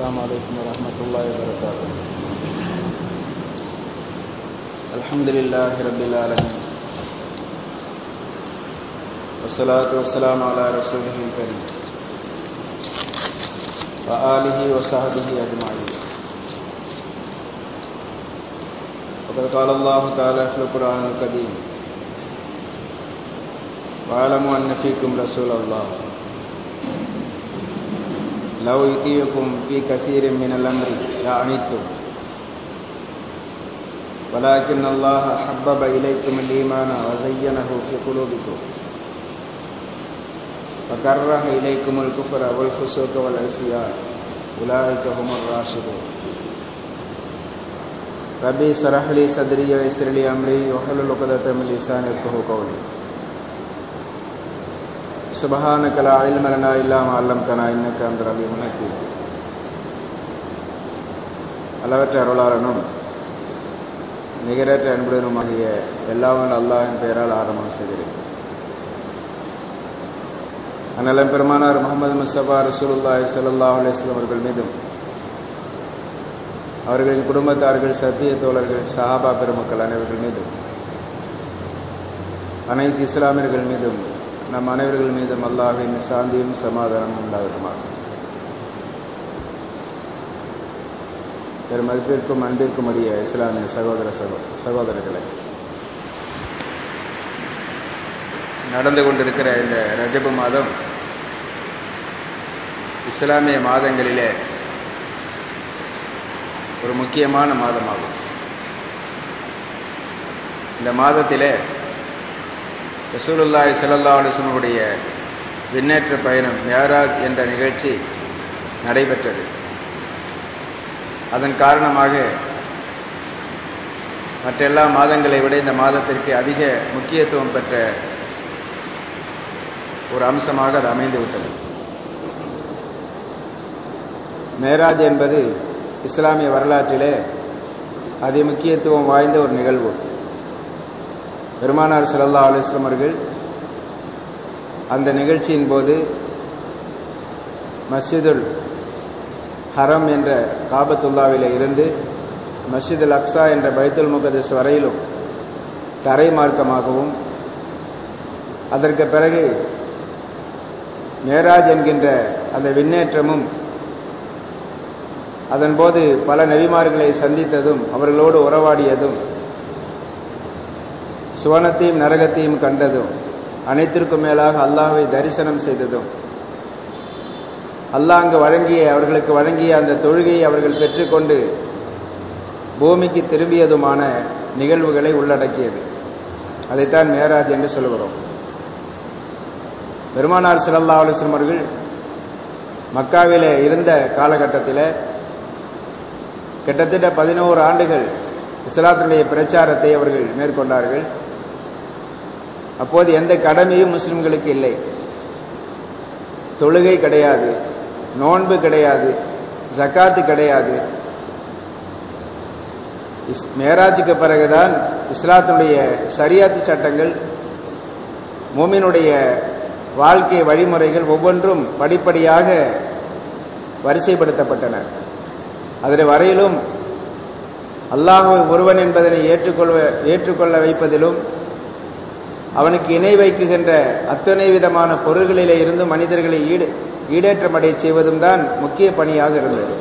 السلام عليكم ورحمة الله وبركاته الحمد لله رب العالمين والصلاة والسلام على رسوله الكريم وآله وصحبه أجمعين وقد قال الله تعالى في القرآن القديم واعلموا أن فيكم رسول الله لو يطيعكم في كثير من الأمر لعنتم ولكن الله حبب إليكم الإيمان وزينه في قلوبكم وكره إليكم الكفر والفسوق والعصيان أولئك هم الراشدون ربي اشرح لي صدري ويسر لي أمري واحلل عقدة من لساني يفقهوا قولي سبحانك لا علم لنا إلا ما علمتنا إنك أنت العليم الحكيم அளவற்ற அருளாளனும் நிகரற்ற அன்புடனுமாகிய எல்லாவன் அல்லாஹின் பெயரால் ஆரம்பம் செய்கிறேன் அந்நலம் பெருமானார் முகமது முஸ்தபா ரசூலுல்லாஹி ஸல்லல்லாஹு அலைஹி வஸல்லம் அவர்கள் மீதும் அவர்களின் குடும்பத்தார்கள் சத்திய தோழர்கள் சஹாபா பெருமக்கள் அனைவர்கள் மீதும் அனைத்து இஸ்லாமியர்கள் மீதும் நம் அனைவர்கள் மீதும் அல்லாஹின் சாந்தியும் சமாதானமும் உண்டாகட்டுமா பெரும் மதிப்பிற்கும் அன்பிற்கும் உரிய இஸ்லாமிய சகோதர சகோதரர்களை நடந்து கொண்டிருக்கிற இந்த ரஜபு மாதம் இஸ்லாமிய மாதங்களிலே ஒரு முக்கியமான மாதமாகும் இந்த மாதத்திலே ரசூலுல்லாய் சல்லா அலுவலமுடைய விண்ணேற்ற பயணம் மேராஜ் என்ற நிகழ்ச்சி நடைபெற்றது அதன் காரணமாக மற்றெல்லா மாதங்களை விட இந்த மாதத்திற்கு அதிக முக்கியத்துவம் பெற்ற ஒரு அம்சமாக அது அமைந்துவிட்டது மேராஜ் என்பது இஸ்லாமிய வரலாற்றிலே அதி முக்கியத்துவம் வாய்ந்த ஒரு நிகழ்வு பெருமானார் சல்லா அலுவலம் அவர்கள் அந்த நிகழ்ச்சியின் போது மஸ்ஜிதுல் ஹரம் என்ற காபத்துல்லாவில இருந்து மஸ்ஜிதுல் அக்ஸா என்ற பைத்துல் முகதஸ் வரையிலும் தரை மார்க்கமாகவும் அதற்கு பிறகு மேராஜ் என்கின்ற அந்த விண்ணேற்றமும் அதன்போது பல நபிமார்களை சந்தித்ததும் அவர்களோடு உறவாடியதும் சுவனத்தையும் நரகத்தையும் கண்டதும் அனைத்திற்கும் மேலாக அல்லாஹை தரிசனம் செய்ததும் அல்லாஹ் அங்கு வழங்கிய அவர்களுக்கு வழங்கிய அந்த தொழுகையை அவர்கள் பெற்றுக்கொண்டு பூமிக்கு திரும்பியதுமான நிகழ்வுகளை உள்ளடக்கியது அதைத்தான் மேராஜ் என்று சொல்கிறோம் பெருமானார் சிலல்லா அலுவலம் அவர்கள் மக்காவிலே இருந்த காலகட்டத்தில் கிட்டத்தட்ட பதினோரு ஆண்டுகள் இஸ்லாத்தினுடைய பிரச்சாரத்தை அவர்கள் மேற்கொண்டார்கள் அப்போது எந்த கடமையும் முஸ்லிம்களுக்கு இல்லை தொழுகை கிடையாது நோன்பு கிடையாது ஜக்காத்து கிடையாது மேராஜுக்கு பிறகுதான் இஸ்லாத்தினுடைய சரியாத்து சட்டங்கள் மூமினுடைய வாழ்க்கை வழிமுறைகள் ஒவ்வொன்றும் படிப்படியாக வரிசைப்படுத்தப்பட்டன அதில் வரையிலும் அல்லாஹ் ஒருவன் என்பதனை ஏற்றுக்கொள்வ ஏற்றுக்கொள்ள வைப்பதிலும் அவனுக்கு இணை வைக்குகின்ற அத்தனை விதமான பொருள்களிலே இருந்து மனிதர்களை ஈடு ஈடேற்றமடைய செய்வதும் தான் முக்கிய பணியாக இருந்தது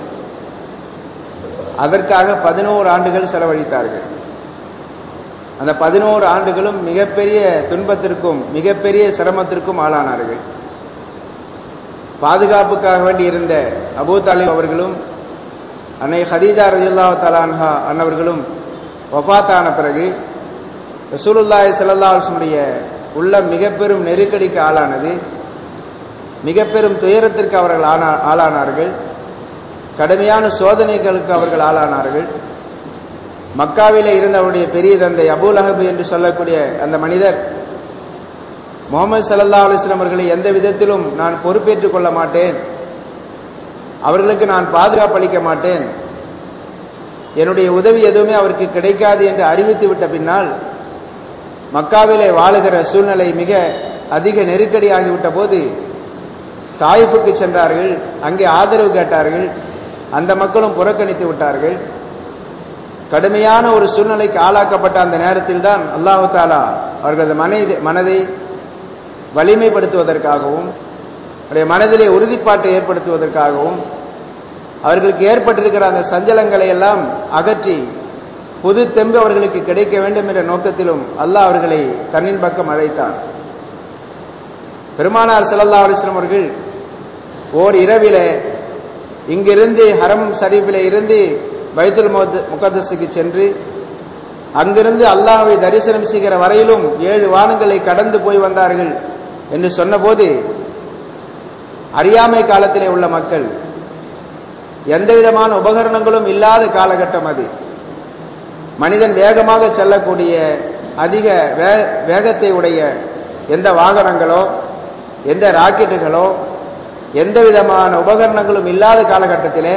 அதற்காக பதினோரு ஆண்டுகள் செலவழித்தார்கள் அந்த பதினோரு ஆண்டுகளும் மிகப்பெரிய துன்பத்திற்கும் மிகப்பெரிய சிரமத்திற்கும் ஆளானார்கள் பாதுகாப்புக்காக வேண்டி இருந்த அபூ தாலிப் அவர்களும் அன்னை ஹதீஜா ரஜில்லா தலான்ஹா அன்னவர்களும் வஃத்தான பிறகு ரசூலுல்லாய் சல்லாஹுடைய உள்ள மிக பெரும் நெருக்கடிக்கு ஆளானது மிக பெரும் துயரத்திற்கு அவர்கள் ஆளானார்கள் கடுமையான சோதனைகளுக்கு அவர்கள் ஆளானார்கள் மக்காவிலே இருந்த அவருடைய பெரிய தந்தை அபுல் அஹபு என்று சொல்லக்கூடிய அந்த மனிதர் முகமது சல்லா அலுவலம் அவர்களை எந்த விதத்திலும் நான் பொறுப்பேற்றுக் கொள்ள மாட்டேன் அவர்களுக்கு நான் பாதுகாப்பு அளிக்க மாட்டேன் என்னுடைய உதவி எதுவுமே அவருக்கு கிடைக்காது என்று அறிவித்து விட்ட பின்னால் மக்காவிலே வாழுகிற சூழ்நிலை மிக அதிக நெருக்கடியாகிவிட்ட போது தாயிப்புக்கு சென்றார்கள் அங்கே ஆதரவு கேட்டார்கள் அந்த மக்களும் புறக்கணித்து விட்டார்கள் கடுமையான ஒரு சூழ்நிலைக்கு ஆளாக்கப்பட்ட அந்த நேரத்தில் தான் அல்லாஹு தாலா அவர்களது மனதை மனதை வலிமைப்படுத்துவதற்காகவும் அவருடைய மனதிலே உறுதிப்பாட்டை ஏற்படுத்துவதற்காகவும் அவர்களுக்கு ஏற்பட்டிருக்கிற அந்த சஞ்சலங்களை எல்லாம் அகற்றி புது தெம்பு அவர்களுக்கு கிடைக்க வேண்டும் என்ற நோக்கத்திலும் அல்லாஹ் அவர்களை தன்னின் பக்கம் அழைத்தான் பெருமானார் செல்லல்லா அலிஸ்லம் அவர்கள் ஓர் இரவில இங்கிருந்து ஹரம் ஷரீஃபில இருந்து பைத்துல் முகத்தஸுக்கு சென்று அங்கிருந்து அல்லாஹ்வை தரிசனம் செய்கிற வரையிலும் ஏழு வானங்களை கடந்து போய் வந்தார்கள் என்று சொன்னபோது அறியாமை காலத்திலே உள்ள மக்கள் எந்த விதமான உபகரணங்களும் இல்லாத காலகட்டம் அது மனிதன் வேகமாக செல்லக்கூடிய அதிக வேகத்தை உடைய எந்த வாகனங்களோ எந்த ராக்கெட்டுகளோ எந்த விதமான உபகரணங்களும் இல்லாத காலகட்டத்திலே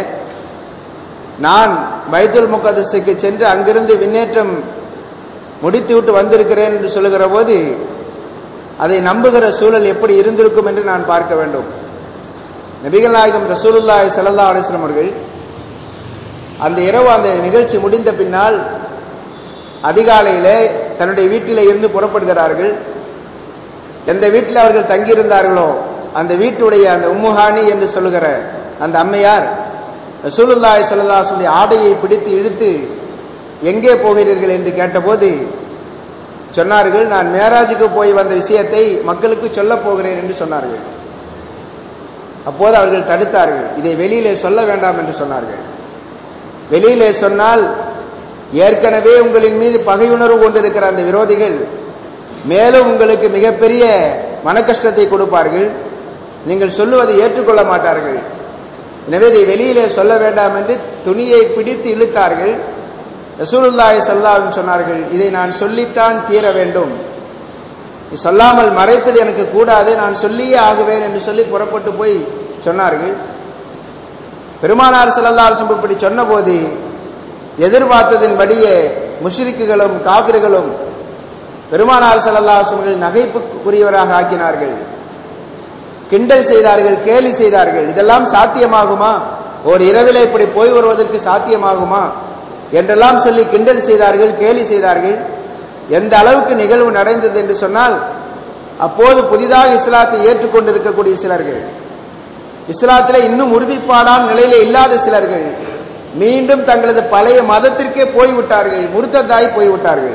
நான் பைத்துல் முகதஸுக்கு சென்று அங்கிருந்து விண்ணேற்றம் முடித்துவிட்டு வந்திருக்கிறேன் என்று சொல்லுகிற போது அதை நம்புகிற சூழல் எப்படி இருந்திருக்கும் என்று நான் பார்க்க வேண்டும் நபிகள் நாயகம் ரசூலுல்லாய் சல்லா அலிஸ்லாம் அவர்கள் அந்த இரவு அந்த நிகழ்ச்சி முடிந்த பின்னால் அதிகாலையிலே தன்னுடைய வீட்டிலே இருந்து புறப்படுகிறார்கள் எந்த வீட்டில் அவர்கள் தங்கியிருந்தார்களோ அந்த வீட்டுடைய அந்த உம்முஹானி என்று சொல்லுகிற அந்த அம்மையார் ரசூலுல்லாய் சல்லாசுடைய ஆடையை பிடித்து இழுத்து எங்கே போகிறீர்கள் என்று கேட்டபோது சொன்னார்கள் நான் மேராஜுக்கு போய் வந்த விஷயத்தை மக்களுக்கு சொல்லப் போகிறேன் என்று சொன்னார்கள் அப்போது அவர்கள் தடுத்தார்கள் இதை வெளியிலே சொல்ல வேண்டாம் என்று சொன்னார்கள் வெளியிலே சொன்னால் ஏற்கனவே உங்களின் மீது பகையுணர்வு கொண்டிருக்கிற அந்த விரோதிகள் மேலும் உங்களுக்கு மிகப்பெரிய மனக்கஷ்டத்தை கொடுப்பார்கள் நீங்கள் சொல்லுவதை ஏற்றுக்கொள்ள மாட்டார்கள் எனவே இதை வெளியிலே சொல்ல வேண்டாம் என்று துணியை பிடித்து இழுத்தார்கள் ரசூலுல்லாய் சொல்லாவும் சொன்னார்கள் இதை நான் சொல்லித்தான் தீர வேண்டும் சொல்லாமல் மறைப்பது எனக்கு கூடாது நான் சொல்லியே ஆகுவேன் என்று சொல்லி புறப்பட்டு போய் சொன்னார்கள் பெருமானார் செல்லல்லாசம் இப்படி சொன்னபோது எதிர்பார்த்ததின்படியே முஷ்ரிக்குகளும் காபிர்களும் பெருமானார் செல்லல்லாசம்கள் நகைப்புக்குரியவராக ஆக்கினார்கள் கிண்டல் செய்தார்கள் கேலி செய்தார்கள் இதெல்லாம் சாத்தியமாகுமா ஒரு இரவில இப்படி போய் வருவதற்கு சாத்தியமாகுமா என்றெல்லாம் சொல்லி கிண்டல் செய்தார்கள் கேலி செய்தார்கள் எந்த அளவுக்கு நிகழ்வு நடந்தது என்று சொன்னால் அப்போது புதிதாக இஸ்லாத்தை ஏற்றுக்கொண்டிருக்கக்கூடிய சிலர்கள் இஸ்லாத்தில் இன்னும் உறுதிப்பாடான நிலையில இல்லாத சிலர்கள் மீண்டும் தங்களது பழைய மதத்திற்கே போய்விட்டார்கள் முருத்ததாய் போய்விட்டார்கள்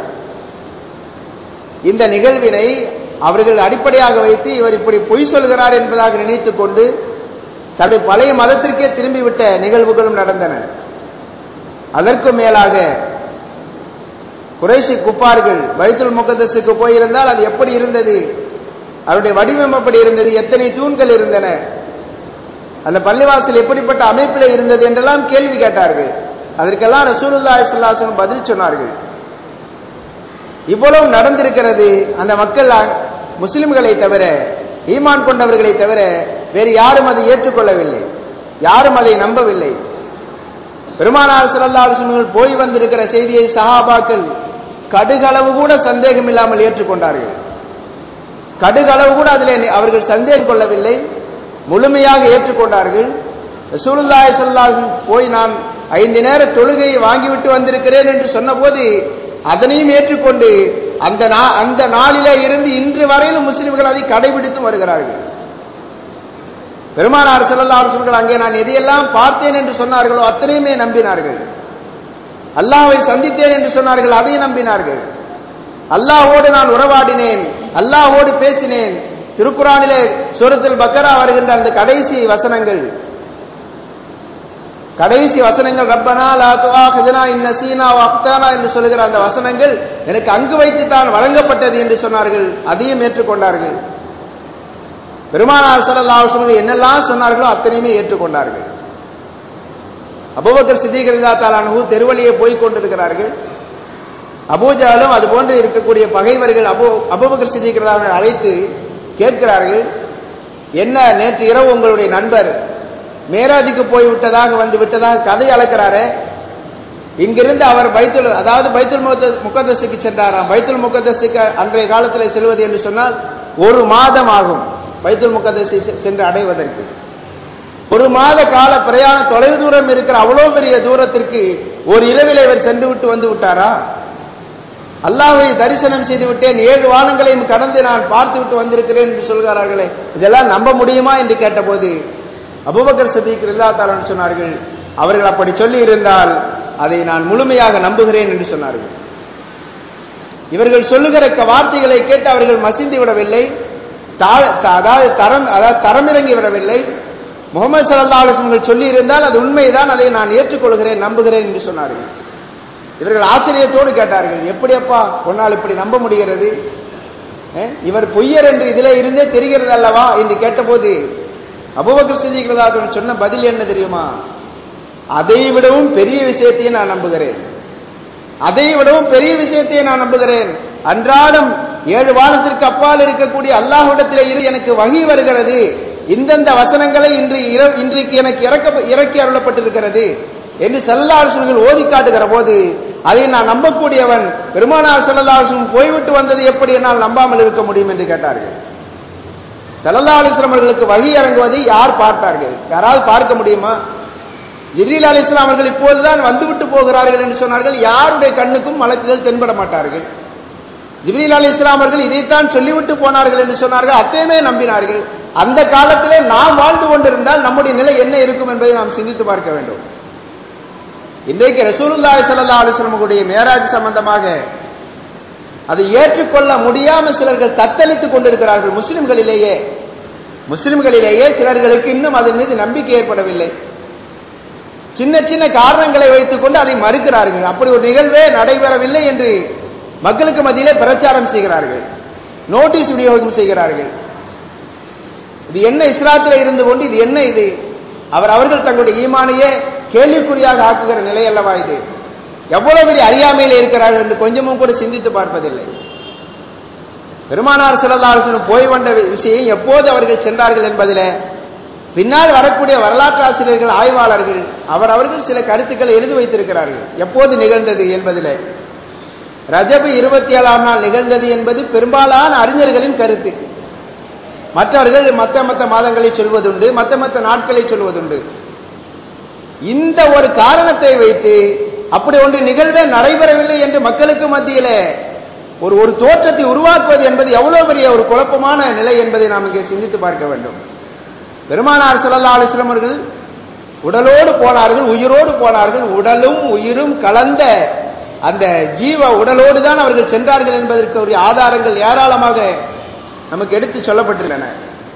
இந்த நிகழ்வினை அவர்கள் அடிப்படையாக வைத்து இவர் இப்படி பொய் சொல்கிறார் என்பதாக நினைத்துக் கொண்டு தன்னுடைய பழைய மதத்திற்கே திரும்பிவிட்ட நிகழ்வுகளும் நடந்தன அதற்கும் மேலாக குறைசி குப்பார்கள் பைத்துல் முகதஸுக்கு போயிருந்தால் அது எப்படி இருந்தது அவருடைய வடிவம் எப்படி இருந்தது எத்தனை தூண்கள் இருந்தன அந்த பள்ளிவாசல் எப்படிப்பட்ட அமைப்பில் இருந்தது என்றெல்லாம் கேள்வி கேட்டார்கள் அதற்கெல்லாம் ரசூலுல்லா இஸ்லாசன் பதில் சொன்னார்கள் இவ்வளவு நடந்திருக்கிறது அந்த மக்கள் முஸ்லிம்களை தவிர ஈமான் கொண்டவர்களை தவிர வேறு யாரும் அதை ஏற்றுக்கொள்ளவில்லை யாரும் அதை நம்பவில்லை பெருமானார் சிலல்லா அலுவலர்கள் போய் வந்திருக்கிற செய்தியை சஹாபாக்கள் கடுகளவு கூட சந்தேகம் இல்லாமல் ஏற்றுக்கொண்டார்கள் கடுகளவு கூட அதில் அவர்கள் சந்தேகம் கொள்ளவில்லை முழுமையாக ஏற்றுக்கொண்டார்கள் ரசூலுல்லாஹி ஸல்லல்லாஹு போய் நான் ஐந்து நேர தொழுகையை வாங்கிவிட்டு வந்திருக்கிறேன் என்று சொன்னபோது அதனையும் ஏற்றுக்கொண்டு அந்த அந்த நாளிலே இருந்து இன்று வரையிலும் முஸ்லிம்கள் அதை கடைபிடித்து வருகிறார்கள் பெருமானார் ஸல்லல்லாஹு அலைஹி வஸல்லம் அங்கே நான் எதையெல்லாம் பார்த்தேன் என்று சொன்னார்களோ அத்தனையுமே நம்பினார்கள் அல்லாஹ்வை சந்தித்தேன் என்று சொன்னார்கள் அதையும் நம்பினார்கள் அல்லாஹ்வோடு நான் உறவாடினேன் அல்லாஹ்வோடு பேசினேன் திருக்குறானிலே சூரத்தில் பக்கரா வருகின்ற அந்த கடைசி வசனங்கள் கடைசி வசனங்கள் ரப்பனா லா துஆஹிதுனா இன் நசீனா வ அக்தானா என்று சொல்லுகிற அந்த வசனங்கள் எனக்கு அங்கு வைத்து தான் வழங்கப்பட்டது என்று சொன்னார்கள் அதையும் ஏற்றுக்கொண்டார்கள் பெருமானார் ஸல்லல்லாஹு அலைஹி வஸல்லம் என்னெல்லாம் சொன்னார்களோ அத்தனையுமே ஏற்றுக்கொண்டார்கள் அபூபக்கர் சித்திக் ரலியல்லாஹு தஆலா அன்ஹு தெருவழியே போய் கொண்டிருக்கிறார்கள் அபூஜாலும் அது போன்று இருக்கக்கூடிய பகைவர்கள் அபு அபூபக்கர் சித்திக் ரலியல்லாஹு அழைத்து கேட்கிறார்கள் என்ன நேற்று இரவு உங்களுடைய நண்பர் மேராஜுக்கு போய் விட்டதாக வந்து விட்டதாக கதை அளக்கிறாரே இங்கிருந்து அவர் பைத்துல் அதாவது பைத்துல் முகத்தஸுக்கு சென்றாராம் பைத்துல் முகத்தஸுக்கு அன்றைய காலத்தில் செல்வது என்று சொன்னால் ஒரு மாதம் ஆகும் பைத்துல் முகத்தஸை சென்று அடைவதற்கு ஒரு மாத கால பிரயாண தொலைவு தூரம் இருக்கிற அவ்வளவு பெரிய தூரத்திற்கு ஒரு இரவில் இவர் சென்று விட்டு வந்து விட்டாரா அல்லாஹ்வை தரிசனம் செய்து விட்டேன் ஏழு வானங்களையும் கடந்து நான் பார்த்து விட்டு வந்திருக்கிறேன் என்று சொல்கிறார்களே இதெல்லாம் நம்ப முடியுமா என்று கேட்டபோது அபூபக்கர் சதீக் இல்லா தாலன் சொன்னார்கள் அவர்கள் அப்படி சொல்லி இருந்தால் அதை நான் முழுமையாக நம்புகிறேன் என்று சொன்னார்கள் இவர்கள் சொல்லுகிற க- வார்த்தைகளை கேட்டு அவர்கள் மசிந்து விடவில்லை தா- அதாவது தரம் அதாவது தரமிறங்கி விடவில்லை முகமது சல்லா அலுவலங்கள் சொல்லி இருந்தால் அது உண்மைதான் அதை நான் ஏற்றுக்கொள்கிறேன் நம்புகிறேன் என்று சொன்னார்கள் இவர்கள் ஆச்சரியத்தோடு கேட்டார்கள் எப்படி அப்பா உன்னால் இப்படி நம்ப முடிகிறது அஹ், இவர் பொய்யர் என்று இதிலே இருந்தே தெரிகிறது அல்லவா என்று கேட்டபோது அபுபக்கர் சித்திகளா சொன்ன பதில் என்ன தெரியுமா அதை விடவும் பெரிய விஷயத்தையே நான் நம்புகிறேன் அதை விடவும் பெரிய விஷயத்தை நான் நம்புகிறேன் அன்றாடம் ஏழு வானத்திற்கு அப்பால் இருக்கக்கூடிய அல்லாஹ்விடத்திலே இரு எனக்கு வகி வருகிறது இந்தந்த வசனங்களை இன்று இர- இன்றைக்கு எனக்கு இறக்க இறக்கி அருளப்பட்டிருக்கிறது என்று செல்லாசனங்கள் ஓதி காட்டுகிற போது அதை நான் நம்பக்கூடியவன் பெருமானார் செல்லல்லாசனம் போய்விட்டு வந்தது எப்படி என்னால் நம்பாமல் இருக்க முடியும் என்று கேட்டார்கள் செல்லல்லாசனம் அவர்களுக்கு வகி இறங்குவதை யார் பார்த்தார்கள் யாராவது பார்க்க முடியுமா ஜிப்ரீல் அலி இஸ்லாம் அவர்கள் இப்போதுதான் வந்துவிட்டு போகிறார்கள் என்று சொன்னார்கள் யாருடைய கண்ணுக்கும் மலக்குகள் தென்பட மாட்டார்கள் ஜிப்ரீல் அலி இஸ்லாம் அவர்கள் இதைத்தான் சொல்லிவிட்டு போனார்கள் என்று சொன்னார்கள் அத்தையுமே நம்பினார்கள் அந்த காலத்திலே நாம் வாழ்ந்து கொண்டிருந்தால் நம்முடைய நிலை என்ன இருக்கும் என்பதை நாம் சிந்தித்து பார்க்க வேண்டும் இன்றைக்கு ரசூலுல்லாஹி ஸல்லல்லாஹு அலைஹி வஸல்லமுடைய மேராஜ் சம்பந்தமாக அதை ஏற்றுக்கொள்ள முடியாம சிலர்கள் தத்தளித்துக் கொண்டிருக்கிறார்கள் முஸ்லிம்களிலேயே முஸ்லிம்களிலேயே சிலர்களுக்கு இன்னும் அதன் மீது நம்பிக்கை ஏற்படவில்லை சின்ன சின்ன காரணங்களை வைத்துக் கொண்டு அதை மறுக்கிறார்கள் அப்படி ஒரு நிகழ்வே நடைபெறவில்லை என்று மக்களுக்கு மத்தியிலே பிரச்சாரம் செய்கிறார்கள் நோட்டீஸ் விநியோகம் செய்கிறார்கள் இது என்ன இஸ்லாத்தில் இருந்து கொண்டு இது என்ன இது அவர் அவர்கள் தங்களுடைய ஈமானையே கேள்விக்குறியாக ஆக்குகிற நிலை அல்லவா இது எவ்வளவு பெரிய அறியாமையில் இருக்கிறார்கள் என்று கொஞ்சமும் கூட சிந்தித்து பார்ப்பதில்லை பெருமானார் செல்லல்லாசனம் போய் வந்த விஷயம் எப்போது அவர்கள் சென்றார்கள் என்பதிலே பின்னால் வரக்கூடிய வரலாற்று ஆசிரியர்கள் ஆய்வாளர்கள் அவர் அவர்கள் சில கருத்துக்களை எழுதி வைத்திருக்கிறார்கள் எப்போது நிகழ்ந்தது என்பதிலே ரஜபு இருபத்தி ஏழாம் நாள் நிகழ்ந்தது என்பது பெரும்பாலான அறிஞர்களின் கருத்து மற்றவர்கள் மத்த மத்த மாதங்களை சொல்வதுண்டு மத்த மத்த நாட்களை சொல்வதுண்டு இந்த ஒரு காரணத்தை வைத்து அப்படி ஒன்று நிகழ்வே நடைபெறவில்லை என்று மக்களுக்கு மத்தியிலே ஒரு ஒரு தோற்றத்தை உருவாக்குவது என்பது எவ்வளவு பெரிய ஒரு குழப்பமான நிலை என்பதை நாம் இங்கே சிந்தித்து பார்க்க வேண்டும் பெருமானார் ஸல்லல்லாஹு அலைஹி வஸல்லம் அவர்கள் உடலோடு போனார்கள் உயிரோடு போனார்கள் உடலும் உயிரும் கலந்த அந்த ஜீவ உடலோடு தான் அவர்கள் சென்றார்கள் என்பதற்கு ஒரு ஆதாரங்கள் ஏராளமாக நமக்கு எடுத்து சொல்லப்பட்டுள்ளன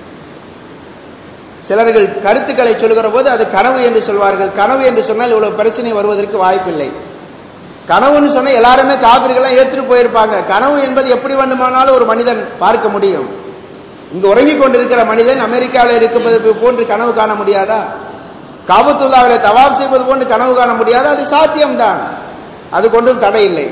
சிலர்கள் கருத்துக்களை சொல்கிற போது அது கனவு என்று சொல்வார்கள் கனவு என்று சொன்னால் இவ்வளவு பிரச்சனை வருவதற்கு வாய்ப்பில்லை கனவுன்னு சொன்னா எல்லாருமே காவிரிகள்லாம் ஏற்றுட்டு போயிருப்பாங்க கனவு என்பது எப்படி வேண்டுமானாலும் ஒரு மனிதன் பார்க்க முடியும் இங்கு உறங்கிக் கொண்டிருக்கிற மனிதன் அமெரிக்காவில் இருப்பது போன்று கனவு காண முடியாதா காபத்துல்லாவிலே தவாப் செய்வது போன்று கனவு காண முடியாதா அது சாத்தியம்தான் அது கொண்டும் தடை இல்லை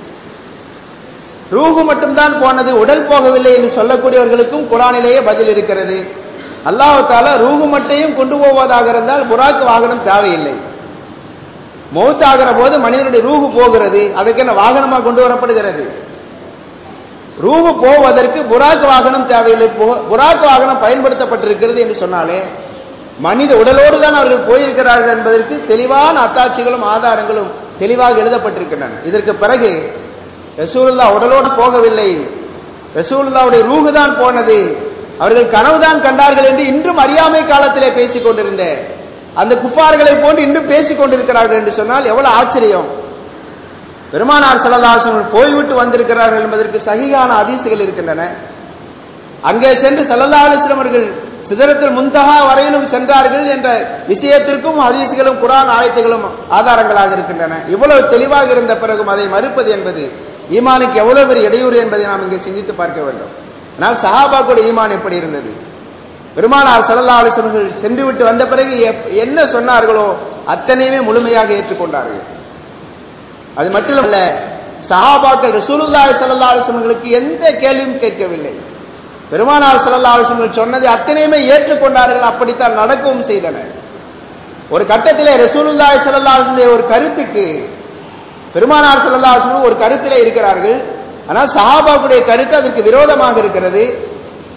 ரூஹு மட்டும்தான் போனது உடல் போகவில்லை என்று சொல்லக்கூடியவர்களுக்கும் குரானிலேயே பதில் இருக்கிறது அல்லாஹ் தாலா ரூஹு மட்டையும் கொண்டு போவதாக இருந்தால் புறாக்கு வாகனம் தேவையில்லை மௌத்தாகிற போது மனிதனுடைய ரூஹு போகிறது அதுக்கு என்ன வாகனமா கொண்டு வரப்படுகிறது ரூஹு போவதற்கு புறாக்கு வாகனம் தேவையில்லை பு- புறாக்கு வாகனம் பயன்படுத்தப்பட்டிருக்கிறது என்று சொன்னாலே மனித உடலோடு தான் அவர்கள் போயிருக்கிறார்கள் என்பதற்கு தெளிவான அத்தாட்சிகளும் ஆதாரங்களும் தெளிவாக எழுதப்பட்டிருக்கின்றன இதற்கு பிறகு ரசூலுல்லா உடலோடு போகவில்லை ரசூலுல்லாவுடைய ரூஹு தான் போனது அவர்கள் கனவுதான் கண்டார்கள் என்று இன்றும் அறியாமை காலத்திலே பேசிக் கொண்டிருந்த அந்த குப்பார்களை போன்று இன்றும் பேசிக் கொண்டிருக்கிறார்கள் என்று சொன்னால் எவ்வளவு ஆச்சரியம் பெருமானார் செல்லல்லாசன் போய்விட்டு வந்திருக்கிறார்கள் என்பதற்கு சகிகான அதிசுகள் இருக்கின்றன அங்கே சென்று சல்லல்லா அலிஸ்லம் அவர்கள் சிதறத்தில் முந்தகா வரையிலும் சென்றார்கள் என்ற விஷயத்திற்கும் ஹதீஸ்களும் குரான் ஆயத்துகளும் ஆதாரங்களாக இருக்கின்றன இவ்வளவு தெளிவாக இருந்த பிறகும் அதை மறுப்பது என்பது ஈமானுக்கு எவ்வளவு பெரிய இடையூறு என்பதை நாம் இங்கே சிந்தித்து பார்க்க வேண்டும் ஆனால் சஹாபாக்குடைய ஈமான் எப்படி இருந்தது பெருமானார் சல்லல்லா அலிஸ்வர்கள் சென்று விட்டு வந்த பிறகு எப்- என்ன சொன்னார்களோ அத்தனையுமே முழுமையாக ஏற்றுக்கொண்டார்கள் அது மட்டுமல்ல சஹாபாக்கள் ரசூலுல்லாஹி ஸல்லல்லாஹு அலைஹி வஸல்லம் எந்த கேள்வியும் கேட்கவில்லை பெருமானார் ஸல்லல்லாஹு அலைஹி வஸல்லம் சொன்னதை அத்தனையுமே ஏற்றுக்கொண்டார்கள் அப்படித்தான் நடக்கவும் செய்தனர் ஒரு கட்டத்திலே ரசூலுல்லாஹி ஸல்லல்லாஹு அலைஹி வஸல்லம் ஒரு கருத்துக்கு பெருமானார் ஸல்லல்லாஹு அலைஹி வஸல்லம் ஒரு கருத்திலே இருக்கிறார்கள் ஆனால் சஹாபாக்குடைய கருத்து அதற்கு விரோதமாக இருக்கிறது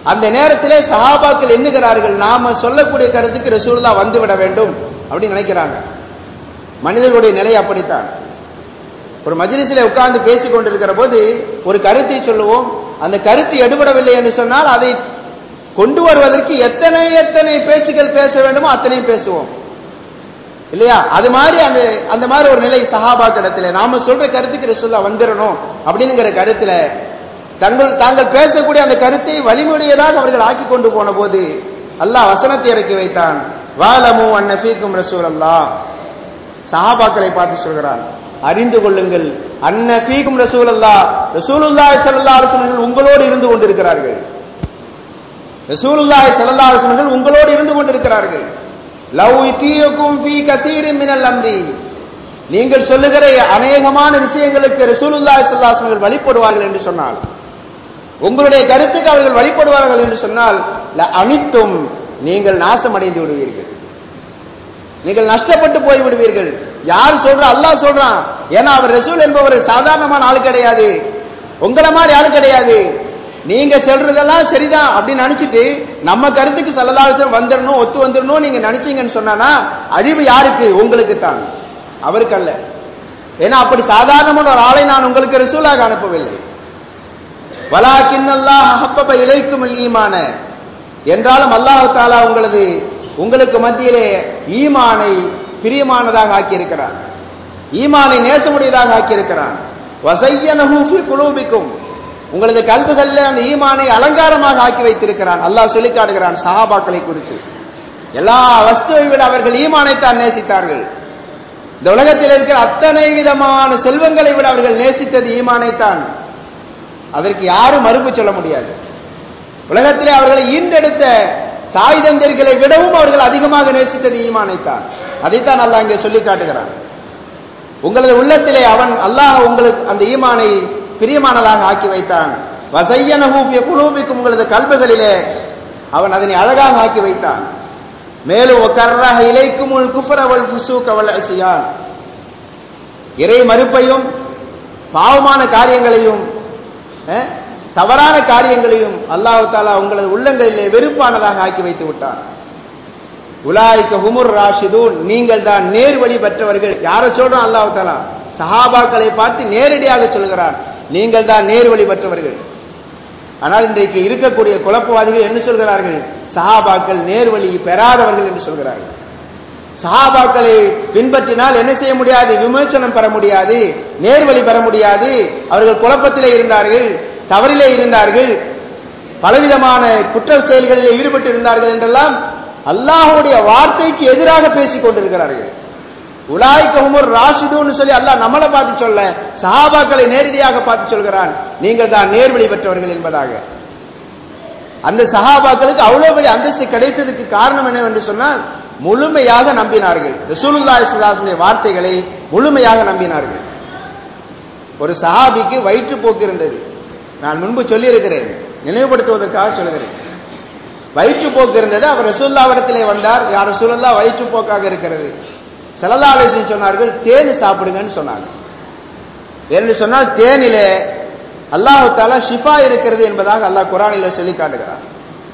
அந்த நேரத்திலே சஹாபாக்கள் எண்ணுகிறார்கள் நாம சொல்லக்கூடிய கருத்துக்கு ரசூலுல்லா வந்து விட வேண்டும் அப்படின்னு நினைக்கிறாங்க மனிதர்களுடைய நிலை அப்படித்தான் ஒரு மஜ்லிஸில் உட்கார்ந்து பேசிக் கொண்டிருக்கிற போது ஒரு கருத்தை சொல்லுவோம் அந்த கருத்து எடுபடவில்லை என்று சொன்னால் அதை கொண்டு வருவதற்கு எத்தனை எத்தனை பேச்சுக்கள் பேச வேண்டுமோ அத்தனையும் பேசுவோம் இல்லையா அது மாதிரி அந்த அந்த மாதிரி ஒரு நிலை சஹாபாக்கிடத்துல நாம சொல்ற கருத்துக்கு ரசூல்லா வந்துடணும் அப்படிங்கிற கருத்துல தங்கள் தாங்கள் பேசக்கூடிய அந்த கருத்தை வலிமுறையதாக அவர்கள் ஆக்கி கொண்டு போன போது அல்லாஹ் வசனத்தை இறக்கி வைத்தான் வாலமு அன்னஃபீக்கும் ரசூல் அல்லாஹ் சஹாபாக்களை பார்த்து சொல்கிறான் அறிந்து கொள்ளுங்கள் அன்னஃபீக்கும் ரசூல் அல்லா ரசூலுல்லாஹி ஸல்லல்லாஹு அலைஹி வஸல்லம் உங்களோடு இருந்து கொண்டிருக்கிறார்கள் ரசூலுல்லாஹி ஸல்லல்லாஹு அலைஹி வஸல்லம் உங்களோடு இருந்து கொண்டிருக்கிறார்கள் லவ் யுதீயக்கும் ஃபீ கஸீரின் மினல் அம்ரி நீங்கள் சொல்லுகிற அநேகமான விஷயங்களுக்கு ரசூலுல்லாஹி ஸல்லல்லாஹு அலைஹி வஸல்லம் வழிபடுவார்கள் என்று சொன்னால் உங்களுடைய கருத்துக்கு அவர்கள் வழிபடுவார்கள் என்று சொன்னால் அனித்தும் நீங்கள் நாசமடைந்து விடுவீர்கள் நீங்கள் நஷ்டப்பட்டு போய் விடுவீர்கள் யார் சொல்ற அல்லாஹ் சொல்றான் ஏன்னா அவர் ரசூல் என்பவர் சாதாரணமான ஆள் கிடையாது உங்களை மாதிரி ஆள் கிடையாது நீங்க சொல்றதெல்லாம் சரிதான் அப்படின்னு நினைச்சிட்டு நம்ம கருத்துக்கு சல்லதாசம் வந்துடணும் ஒத்து வந்துடணும் நீங்க நினைச்சீங்கன்னு சொன்னா அழிவு யாருக்கு உங்களுக்கு தான் அவருக்கு அல்ல ஏன்னா அப்படி சாதாரணமான ஒரு ஆளை நான் உங்களுக்கு ரசூலாக அனுப்பவில்லை வலாக்கின் அல்லாஹ் ஹப்பப இலைக்கும் ஈமான என்றாலும் அல்லாஹு தாலா உங்களது உங்களுக்கு மத்தியிலே ஈமானை பிரியமானதாக ஆக்கியிருக்கிறான் ஈமானை நேசமுடையதாக ஆக்கியிருக்கிறான் வசையனஹு ஃபி குலூபிக்கும் உங்களது கல்விகளில் அந்த ஈமானை அலங்காரமாக ஆக்கி வைத்திருக்கிறான் அல்லாஹ் சொல்லி காட்டுகிறான் சஹாபாக்களை குறித்து எல்லா வஸ்துவை விட அவர்கள் ஈமானைத்தான் நேசித்தார்கள் இந்த உலகத்தில் இருக்கிற அத்தனை விதமான செல்வங்களை விட அவர்கள் நேசித்தது ஈமானைத்தான் அதற்கு யாரும் மறுப்பு சொல்ல முடியாது உலகத்திலே அவர்களை ஈண்டெடுத்த தாய் தந்தர்களை விடவும் அவர்கள் அதிகமாக நேசித்தது ஈமானைத்தான் அதைத்தான் அல்லாஹ் இங்கே சொல்லி காட்டுகிறான் உங்களது உள்ளத்திலே அவன் அல்லாஹ் உங்களுக்கு அந்த ஈமானை பிரியமானதாக ஆக்கி வைத்தான் வசையனஹூஃபிய குலூபிக்கும் உங்களது கல்புகளிலே அவன் அதனை அழகாக ஆக்கி வைத்தான் மேலும் கர்ராக இலைக்கும் உள் குஃபரவல் ஃபுசூக் அவல் அசியான் இறை மறுப்பையும் பாவமான காரியங்களையும் அஹ், தவறான காரியங்களையும் அல்லாஹ் தாலா உங்களது உள்ளங்களிலே வெறுப்பானதாக ஆக்கி வைத்து விட்டான் உலாய்க்க ஹுமுர் ராஷிதூன் நீங்கள் தான் நேர் வழி பெற்றவர்கள் யாரை சொல்றோம் அல்லாஹ் தாலா சஹாபாக்களை பார்த்து நேரடியாக சொல்கிறார் நீங்கள் தான் நேர் வழி பெற்றவர்கள் ஆனால் இன்றைக்கு இருக்கக்கூடிய குழப்பவாதிகள் என்ன சொல்கிறார்கள் சஹாபாக்கள் நேர்வழி பெறாதவர்கள் என்று சொல்கிறார்கள் சஹாபாக்களை பின்பற்றினால் என்ன செய்ய முடியாது விமர்சனம் பெற முடியாது நேர்வழி பெற முடியாது அவர்கள் குழப்பத்திலே இருந்தார்கள் தவறிலே இருந்தார்கள் பலவிதமான குற்ற செயல்களில் ஈடுபட்டு இருந்தார்கள் என்றெல்லாம் அல்லாஹ்வுடைய வார்த்தைக்கு எதிராக பேசிக் கொண்டிருக்கிறார்கள் உலாய்க்க உமர் ராஷிதுன்னு சொல்லி அல்லாஹ் நம்மளை பார்த்து சொல்ல சஹாபாக்களை நேரடியாக பார்த்து சொல்கிறான் நீங்கள் தான் நேர்வழி பெற்றவர்கள் என்பதாக அந்த சஹாபாக்களுக்கு அவ்வளவு பெரிய அந்தஸ்து கிடைத்ததுக்கு காரணம் என்னவென்று சொன்னால் முழுமையாக நம்பினார்கள் ரசூலுல்லாஹி ஸல்லல்லாஹு அலைஹி வார்த்தைகளை முழுமையாக நம்பினார்கள் ஒரு சஹாபிக்கு வயிற்றுப்போக்கு இருந்தது நான் முன்பு சொல்லியிருக்கிறேன் நினைவுபடுத்துவதற்காக சொல்கிறேன் வயிற்றுப்போக்கு இருந்தது அவர் ரசூல்லாவிடத்திலே வந்தார் யார் ரசூலுல்லா வயிற்றுப்போக்காக இருக்கிறது செலதா அலிசன் சொன்னார்கள் தேன் சாப்பிடுங்கன்னு சொன்னாங்க என்று சொன்னால் தேனிலே அல்லாஹு தாலா ஷிஃபா இருக்கிறது என்பதாக அல்லாஹ் குரானில சொல்லி காட்டுகிறார்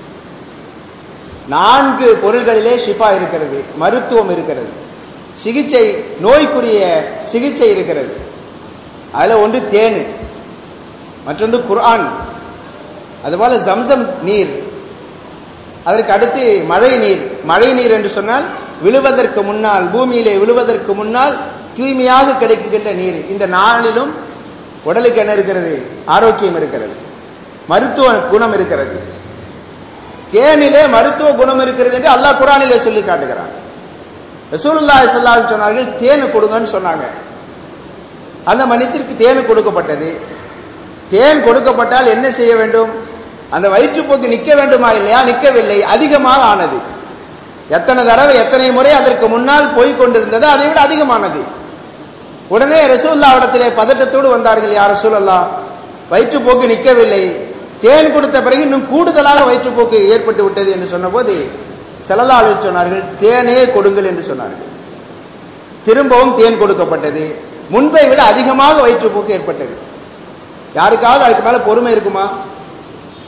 நான்கு பொருள்களிலே ஷிஃபா இருக்கிறது மருத்துவம் இருக்கிறது சிகிச்சை நோய்க்குரிய சிகிச்சை இருக்கிறது அதுல ஒன்று தேன் மற்றொன்று குர்ஆன் அதுபோல ஜம்சம் நீர் அதற்கு அடுத்து மழை நீர் மழை நீர் என்று சொன்னால் விழுவதற்கு முன்னால் பூமியிலே விழுவதற்கு முன்னால் தூய்மையாக கிடைக்குகின்ற நீர் இந்த நாளிலும் உடலுக்கு என்ன இருக்கிறது ஆரோக்கியம் இருக்கிறது மருத்துவ குணம் இருக்கிறது தேனிலே மருத்துவ குணம் இருக்கிறது என்று அல்லாஹ் குரானிலே சொல்லி காட்டுகிறான் ரசூலுல்லாஹி ஸல்லல்லாஹு அலைஹி சொன்னார்கள் தேனு கொடுங்கன்னு சொன்னாங்க அந்த மனிதருக்கு தேனு கொடுக்கப்பட்டது தேன் கொடுக்கப்பட்டால் என்ன செய்ய வேண்டும் அந்த வயிற்றுப்போக்கு நிற்க வேண்டுமா இல்லையா நிற்கவில்லை அதிகமாக ஆனது எத்தனை தடவை எத்தனை முறை அதற்கு முன்னால் போய் கொண்டிருந்தது அதை விட அதிகமானது உடனே ரசூல்லா இடத்திலே பதட்டத்தோடு வந்தார்கள் யார் ரசூலல்லா வயிற்றுப்போக்கு நிற்கவில்லை தேன் கொடுத்த பிறகு இன்னும் கூடுதலாக வயிற்றுப்போக்கு ஏற்பட்டு விட்டது என்று சொன்னபோது செலலாளு சொன்னார்கள் தேனே கொடுங்கள் என்று சொன்னார்கள் திரும்பவும் தேன் கொடுக்கப்பட்டது முன்பை விட அதிகமாக வயிற்றுப்போக்கு ஏற்பட்டது யாருக்காவது அதுக்கு மேல பொறுமை இருக்குமா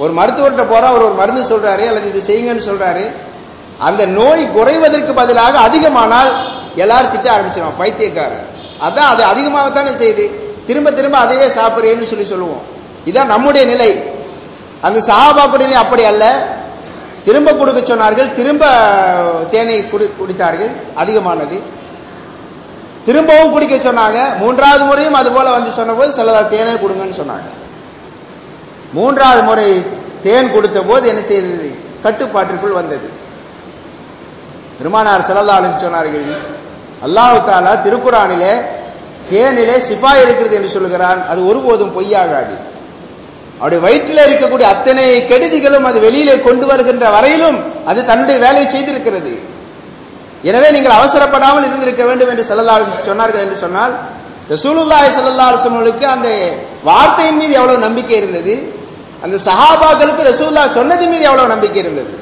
ஒரு மருத்துவர்கிட்ட போறா அவர் ஒரு மருந்து சொல்றாரு அல்லது இது செய்யுங்கன்னு சொல்றாரு அந்த நோய் குறைவதற்கு பதிலாக அதிகமானால் எல்லாரும் திட்ட ஆரம்பிச்சிருவான் பைத்தியக்காரன் அதான் அது அதிகமாகத்தானே செய்யுது திரும்ப திரும்ப அதையே சாப்பிடுறேன்னு சொல்லி சொல்லுவோம் இதான் நம்முடைய நிலை அந்த சஹாபாக்குடைய நிலை அப்படி அல்ல திரும்ப கொடுக்க சொன்னார்கள் திரும்ப தேனை குடி- குடித்தார்கள் அதிகமானது திரும்பவும் குடிக்க சொன்னாங்க மூன்றாவது முறையும் அது போல வந்து சொன்னபோது சிலதா தேனை கொடுங்கன்னு சொன்னாங்க மூன்றாவது முறை தேன் கொடுத்த போது என்ன செய்தது கட்டுப்பாட்டிற்குள் வந்தது பெருமானார் செல்லல்லா சொன்னார்கள் அல்லாஹ் தாலா திருக்குறானிலே தேனிலே சிபா இருக்கிறது என்று சொல்கிறான் அது ஒருபோதும் பொய்யாகாது அவருடைய வயிற்றில் இருக்கக்கூடிய அத்தனை கெடுதிகளும் அது வெளியிலே கொண்டு வருகின்ற வரையிலும் அது தன்னுடைய வேலையை செய்திருக்கிறது எனவே நீங்கள் அவசரப்படாமல் இருந்திருக்க வேண்டும் என்று ஸல்லல்லாஹு அலைஹி வஸல்லம் சொன்னார்கள் என்று சொன்னால் ரசூலுல்லாஹி ஸல்லல்லாஹு அலைஹி வஸல்லுக்கு அந்த வார்த்தையின் மீது எவ்வளவு நம்பிக்கை இருந்தது அந்த சஹாபாக்களுக்கு ரசூலுல்லாஹ் சொன்னது மீது எவ்வளவு நம்பிக்கை இருந்தது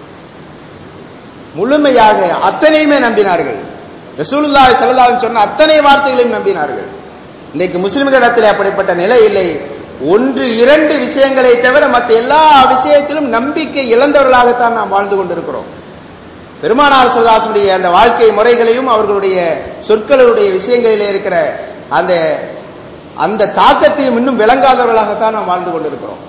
முழுமையாக அத்தனையுமே நம்பினார்கள் ரசூலுல்லாஹி ஸல்லல்லாஹு அலைஹி சொன்ன அத்தனை வார்த்தைகளையும் நம்பினார்கள் இன்னைக்கு முஸ்லிம்களிடத்தில் அப்படிப்பட்ட நிலை இல்லை ஒன்று இரண்டு விஷயங்களை தவிர மற்ற எல்லா விஷயத்திலும் நம்பிக்கை இழந்தவர்களாகத்தான் நாம் வாழ்ந்து கொண்டிருக்கிறோம் பெருமானார் சல்லாசுடைய அந்த வாழ்க்கை முறைகளையும் அவர்களுடைய சொற்களுடைய விஷயங்களிலே இருக்கிற அந்த அந்த தாக்கத்தையும் இன்னும் விளங்காதவர்களாகத்தான் நாம் வாழ்ந்து கொண்டிருக்கிறோம்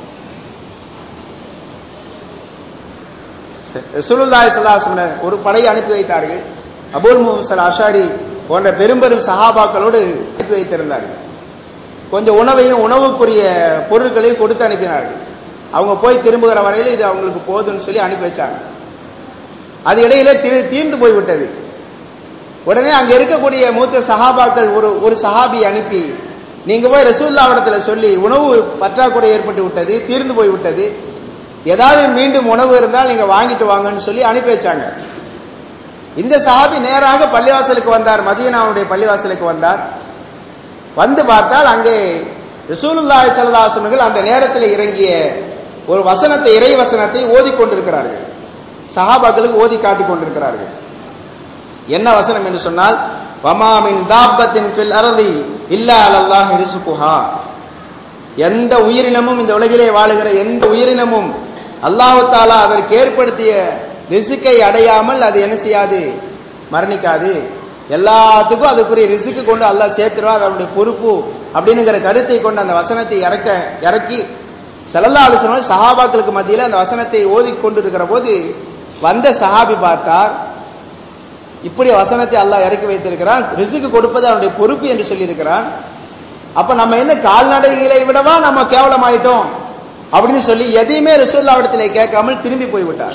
சுலுல்லாய் சல்லாசன ஒரு படையை அனுப்பி வைத்தார்கள் அபுல் முஹசல் அஷாரி போன்ற பெரும்பெரும் சஹாபாக்களோடு அனுப்பி வைத்திருந்தார்கள் கொஞ்சம் உணவையும் உணவுக்குரிய பொருட்களையும் கொடுத்து அனுப்பினார்கள் அவங்க போய் திரும்புகிற வரையில் இது அவங்களுக்கு போதும்னு சொல்லி அனுப்பி வச்சாங்க அது இடையிலே திரு தீர்ந்து போய்விட்டது உடனே அங்க இருக்கக்கூடிய மூத்த சஹாபாக்கள் ஒரு ஒரு சஹாபி அனுப்பி நீங்க போய் ரசூல்லாவிடத்துல சொல்லி உணவு பற்றாக்குறை ஏற்பட்டு விட்டது தீர்ந்து போய் விட்டது ஏதாவது மீண்டும் உணவு இருந்தால் நீங்க வாங்கிட்டு வாங்கன்னு சொல்லி அனுப்பி வச்சாங்க இந்த சஹாபி நேராக பள்ளிவாசலுக்கு வந்தார் மதியனாவுடைய பள்ளிவாசலுக்கு வந்தார் வந்து பார்த்தால் அங்கே ரசூலுல்லாஹி ஸல்லல்லாஹு அலைஹி வஸல்லம் அந்த நேரத்தில் இறங்கிய ஒரு வசனத்தை இறை வசனத்தை ஓதிக்கொண்டிருக்கிறார்கள் சஹாபாக்களுக்கு ஓதி காட்டிக் கொண்டிருக்கிறார்கள் என்ன வசனம் என்று சொன்னால் வமாமின் தாப்பத்தின் ஃபில் அரதி இல்லா அலல்லாஹ் ரிசுகுஹா எந்த உயிரினமும் இந்த உலகிலே வாழுகிற எந்த உயிரினமும் அல்லாஹு தாலா அதற்கு ஏற்படுத்திய ரிசுக்கை அடையாமல் அது என்ன செய்யாது மரணிக்காது எல்லாத்துக்கும் அதுக்குரிய ரிசுக்கு கொண்டு அல்லாஹ் சேர்த்துருவா அதனுடைய பொறுப்பு அப்படிங்கிற கருத்தை கொண்டு அந்த வசனத்தை இறக்க இறக்கி செல்லல்லா அலுவலம் சஹாபாக்களுக்கு மத்தியில் அந்த வசனத்தை ஓதி கொண்டிருக்கிற போது வந்த சஹாபி பார்த்தார் இப்படி வசனத்தை அல்லாஹ் இறக்கி வைத்திருக்கிறான் ரிசுக்கு கொடுப்பது அவனுடைய பொறுப்பு என்று சொல்லியிருக்கிறான் அப்ப நம்ம என்ன கால்நடைகளை விடவா நம்ம கேவலமாயிட்டோம் அப்படின்னு சொல்லி எதையுமே ரசூல்லாவிடத்திலே கேட்காமல் திரும்பி போய்விட்டார்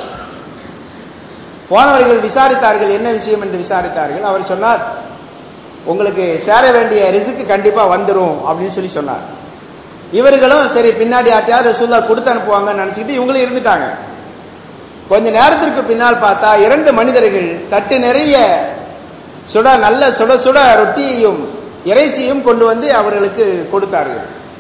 போனவர்கள் விசாரித்தார்கள் என்ன விஷயம் என்று விசாரித்தார்கள் அவர் சொன்னார் உங்களுக்கு சேர வேண்டிய ரிசுக்கு கண்டிப்பா வந்துரும் அப்படின்னு சொல்லி சொன்னார் இவர்களும் சரி பின்னாடி ஆட்டியார் ரசூல்லா கொடுத்து அனுப்புவாங்கன்னு நினைச்சுக்கிட்டு இவங்களும் இருந்துட்டாங்க கொஞ்ச நேரத்திற்கு பின்னால் பார்த்தா இரண்டு மனிதர்கள் தட்டு நிறைய சுட நல்ல சுட சுட ரொட்டியையும் இறைச்சியும் கொண்டு வந்து அவர்களுக்கு கொடுத்தார்கள்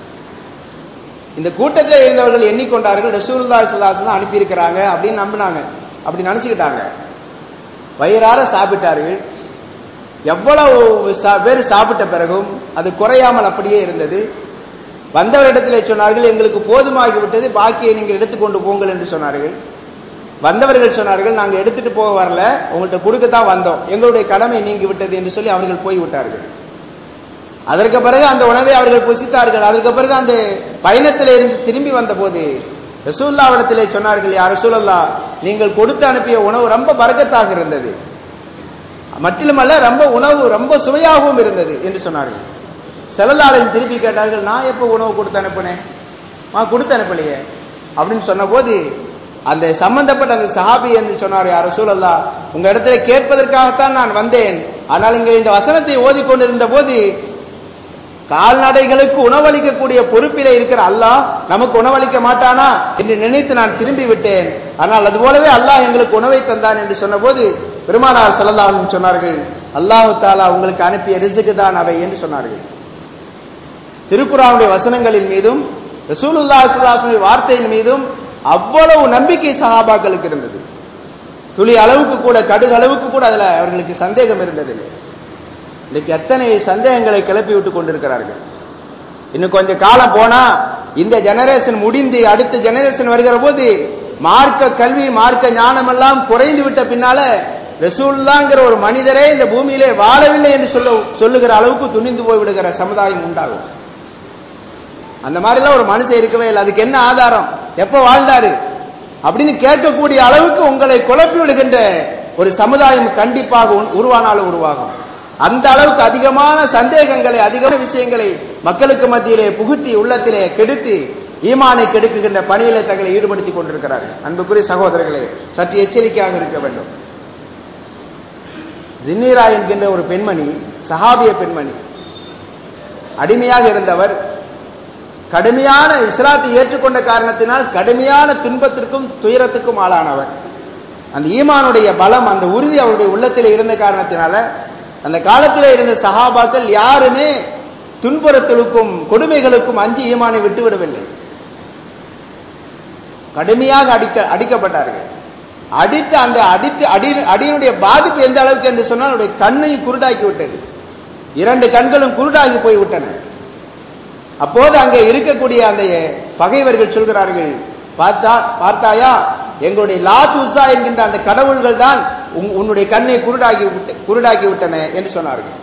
இந்த கூட்டத்தில் இருந்தவர்கள் எண்ணிக்கொண்டார்கள் ரசூலுல்லா சுல்லாசன் அனுப்பியிருக்கிறாங்க அப்படின்னு நம்பினாங்க அப்படி நினைச்சுக்கிட்டாங்க வயிறார சாப்பிட்டார்கள் எவ்வளவு சா- பேர் சாப்பிட்ட பிறகும் அது குறையாமல் அப்படியே இருந்தது வந்தவரிடத்திலே சொன்னார்கள் எங்களுக்கு போதுமாகி விட்டது பாக்கியை நீங்கள் எடுத்துக்கொண்டு போங்கள் என்று சொன்னார்கள் வந்தவர்கள் சொன்னார்கள் நாங்கள் எடுத்துட்டு போக வரல உங்கள்கிட்ட கொடுக்கத்தான் வந்தோம் எங்களுடைய கடமை நீங்கி விட்டது என்று சொல்லி அவர்கள் போய் விட்டார்கள் அதற்கு பிறகு அந்த உணவை அவர்கள் புசித்தார்கள் அதற்கு பிறகு அந்த பயணத்திலே இருந்து திரும்பி வந்தபோது ரசூல்லாவிடத்திலே சொன்னார்கள் யார் ரசூலல்லா நீங்கள் கொடுத்து அனுப்பிய உணவு ரொம்ப பரக்கத்தாக இருந்தது மட்டிலுமல்ல ரொம்ப உணவு ரொம்ப சுவையாகவும் இருந்தது என்று சொன்னார்கள் செல்லல்லாளன் திருப்பி கேட்டார்கள் நான் எப்போ உணவு கொடுத்து அனுப்புனேன் நான் கொடுத்து அனுப்பலையே அப்படின்னு சொன்னபோது அந்த சம்பந்தப்பட்ட அந்த சஹாபி என்று சொன்னார் யார் ரசூலல்லா உங்க இடத்துல கேட்பதற்காகத்தான் நான் வந்தேன் ஆனால் இங்க இந்த வசனத்தை ஓதிக்கொண்டிருந்த போது கால்நடைகளுக்கு உணவளிக்கக்கூடிய பொறுப்பிலே இருக்கிற அல்லாஹ் நமக்கு உணவளிக்க மாட்டானா என்று நினைத்து நான் திரும்பி விட்டேன் ஆனால் அது போலவே அல்லாஹ் எங்களுக்கு உணவை தந்தான் என்று சொன்னபோது பெருமானார் செல்லல்லாஹு சொன்னார்கள் அல்லாஹு தாலா உங்களுக்கு அனுப்பிய ரிசுக்கு தான் அவை என்று சொன்னார்கள் திருக்குறானுடைய வசனங்களின் மீதும் ரசூலுல்லாஹி ஸல்லல்லாஹு அலைஹி வஸல்லம் வார்த்தையின் மீதும் அவ்வளவு நம்பிக்கை சஹாபாக்களுக்கு இருந்தது துளி அளவுக்கு கூட கடுகு அளவுக்கு கூட அதுல அவர்களுக்கு சந்தேகம் இருந்ததில்லை இன்னைக்கு எத்தனை சந்தேகங்களை கிளப்பி விட்டு கொண்டிருக்கிறார்கள் இன்னும் கொஞ்சம் காலம் போனா இந்த ஜெனரேஷன் முடிந்து அடுத்த ஜெனரேஷன் வருகிற போது மார்க்க கல்வி மார்க்க ஞானம் எல்லாம் குறைந்து விட்ட பின்னால ரசூல்லாங்கிற ஒரு மனிதரே இந்த பூமியிலே வாழவில்லை என்று சொல்ல சொல்லுகிற அளவுக்கு துணிந்து போய் விடுகிற சமுதாயம் உண்டாகும் அந்த மாதிரிலாம் ஒரு மனுஷன் இருக்கவே இல்லை அதுக்கு என்ன ஆதாரம் எப்ப வாழ்ந்தாரு அப்படின்னு கேட்கக்கூடிய அளவுக்கு உங்களை குழப்பி விடுகின்ற ஒரு சமுதாயம் கண்டிப்பாக உ- உருவானாலும் உருவாகும் அந்த அளவுக்கு அதிகமான சந்தேகங்களை அதிகமான விஷயங்களை மக்களுக்கு மத்தியிலே புகுத்தி உள்ளத்திலே கெடுத்து ஈமானை கெடுக்குகின்ற பணியிலே தங்களை ஈடுபடுத்திக் கொண்டிருக்கிறார்கள் அன்புக்குரிய சகோதரர்களே சற்று எச்சரிக்கையாக இருக்க வேண்டும் ஜின்னீரா என்கின்ற ஒரு பெண்மணி சஹாபிய பெண்மணி அடிமையாக இருந்தவர் கடுமையான இஸ்லாத்தை ஏற்றுக்கொண்ட காரணத்தினால் கடுமையான துன்பத்திற்கும் துயரத்துக்கும் ஆளானவர் அந்த ஈமானுடைய பலம் அந்த உறுதி அவருடைய உள்ளத்தில் இருந்த காரணத்தினால அந்த காலத்தில் இருந்த சஹாபாக்கள் யாருமே துன்புறத்திற்கும் கொடுமைகளுக்கும் அஞ்சு ஈமானை விட்டுவிடவில்லை கடுமையாக அடிக்க அடிக்கப்பட்டார்கள் அடித்து அந்த அடித்து அடி அடியினுடைய பாதிப்பு எந்த அளவுக்கு என்று சொன்னால் அவருடைய கண்ணையும் குருடாக்கி விட்டது இரண்டு கண்களும் குருடாகி போய் விட்டன அப்போது அங்கே இருக்கக்கூடிய அந்த பகைவர்கள் சொல்கிறார்கள் பார்த்தா பார்த்தாயா எங்களுடைய லாத் உஸ்ஸா என்கின்ற அந்த கடவுள்கள் தான் உன்- உன்னுடைய கண்ணை குருடாக்கி விட்ட குருடாக்கி விட்டன என்று சொன்னார்கள்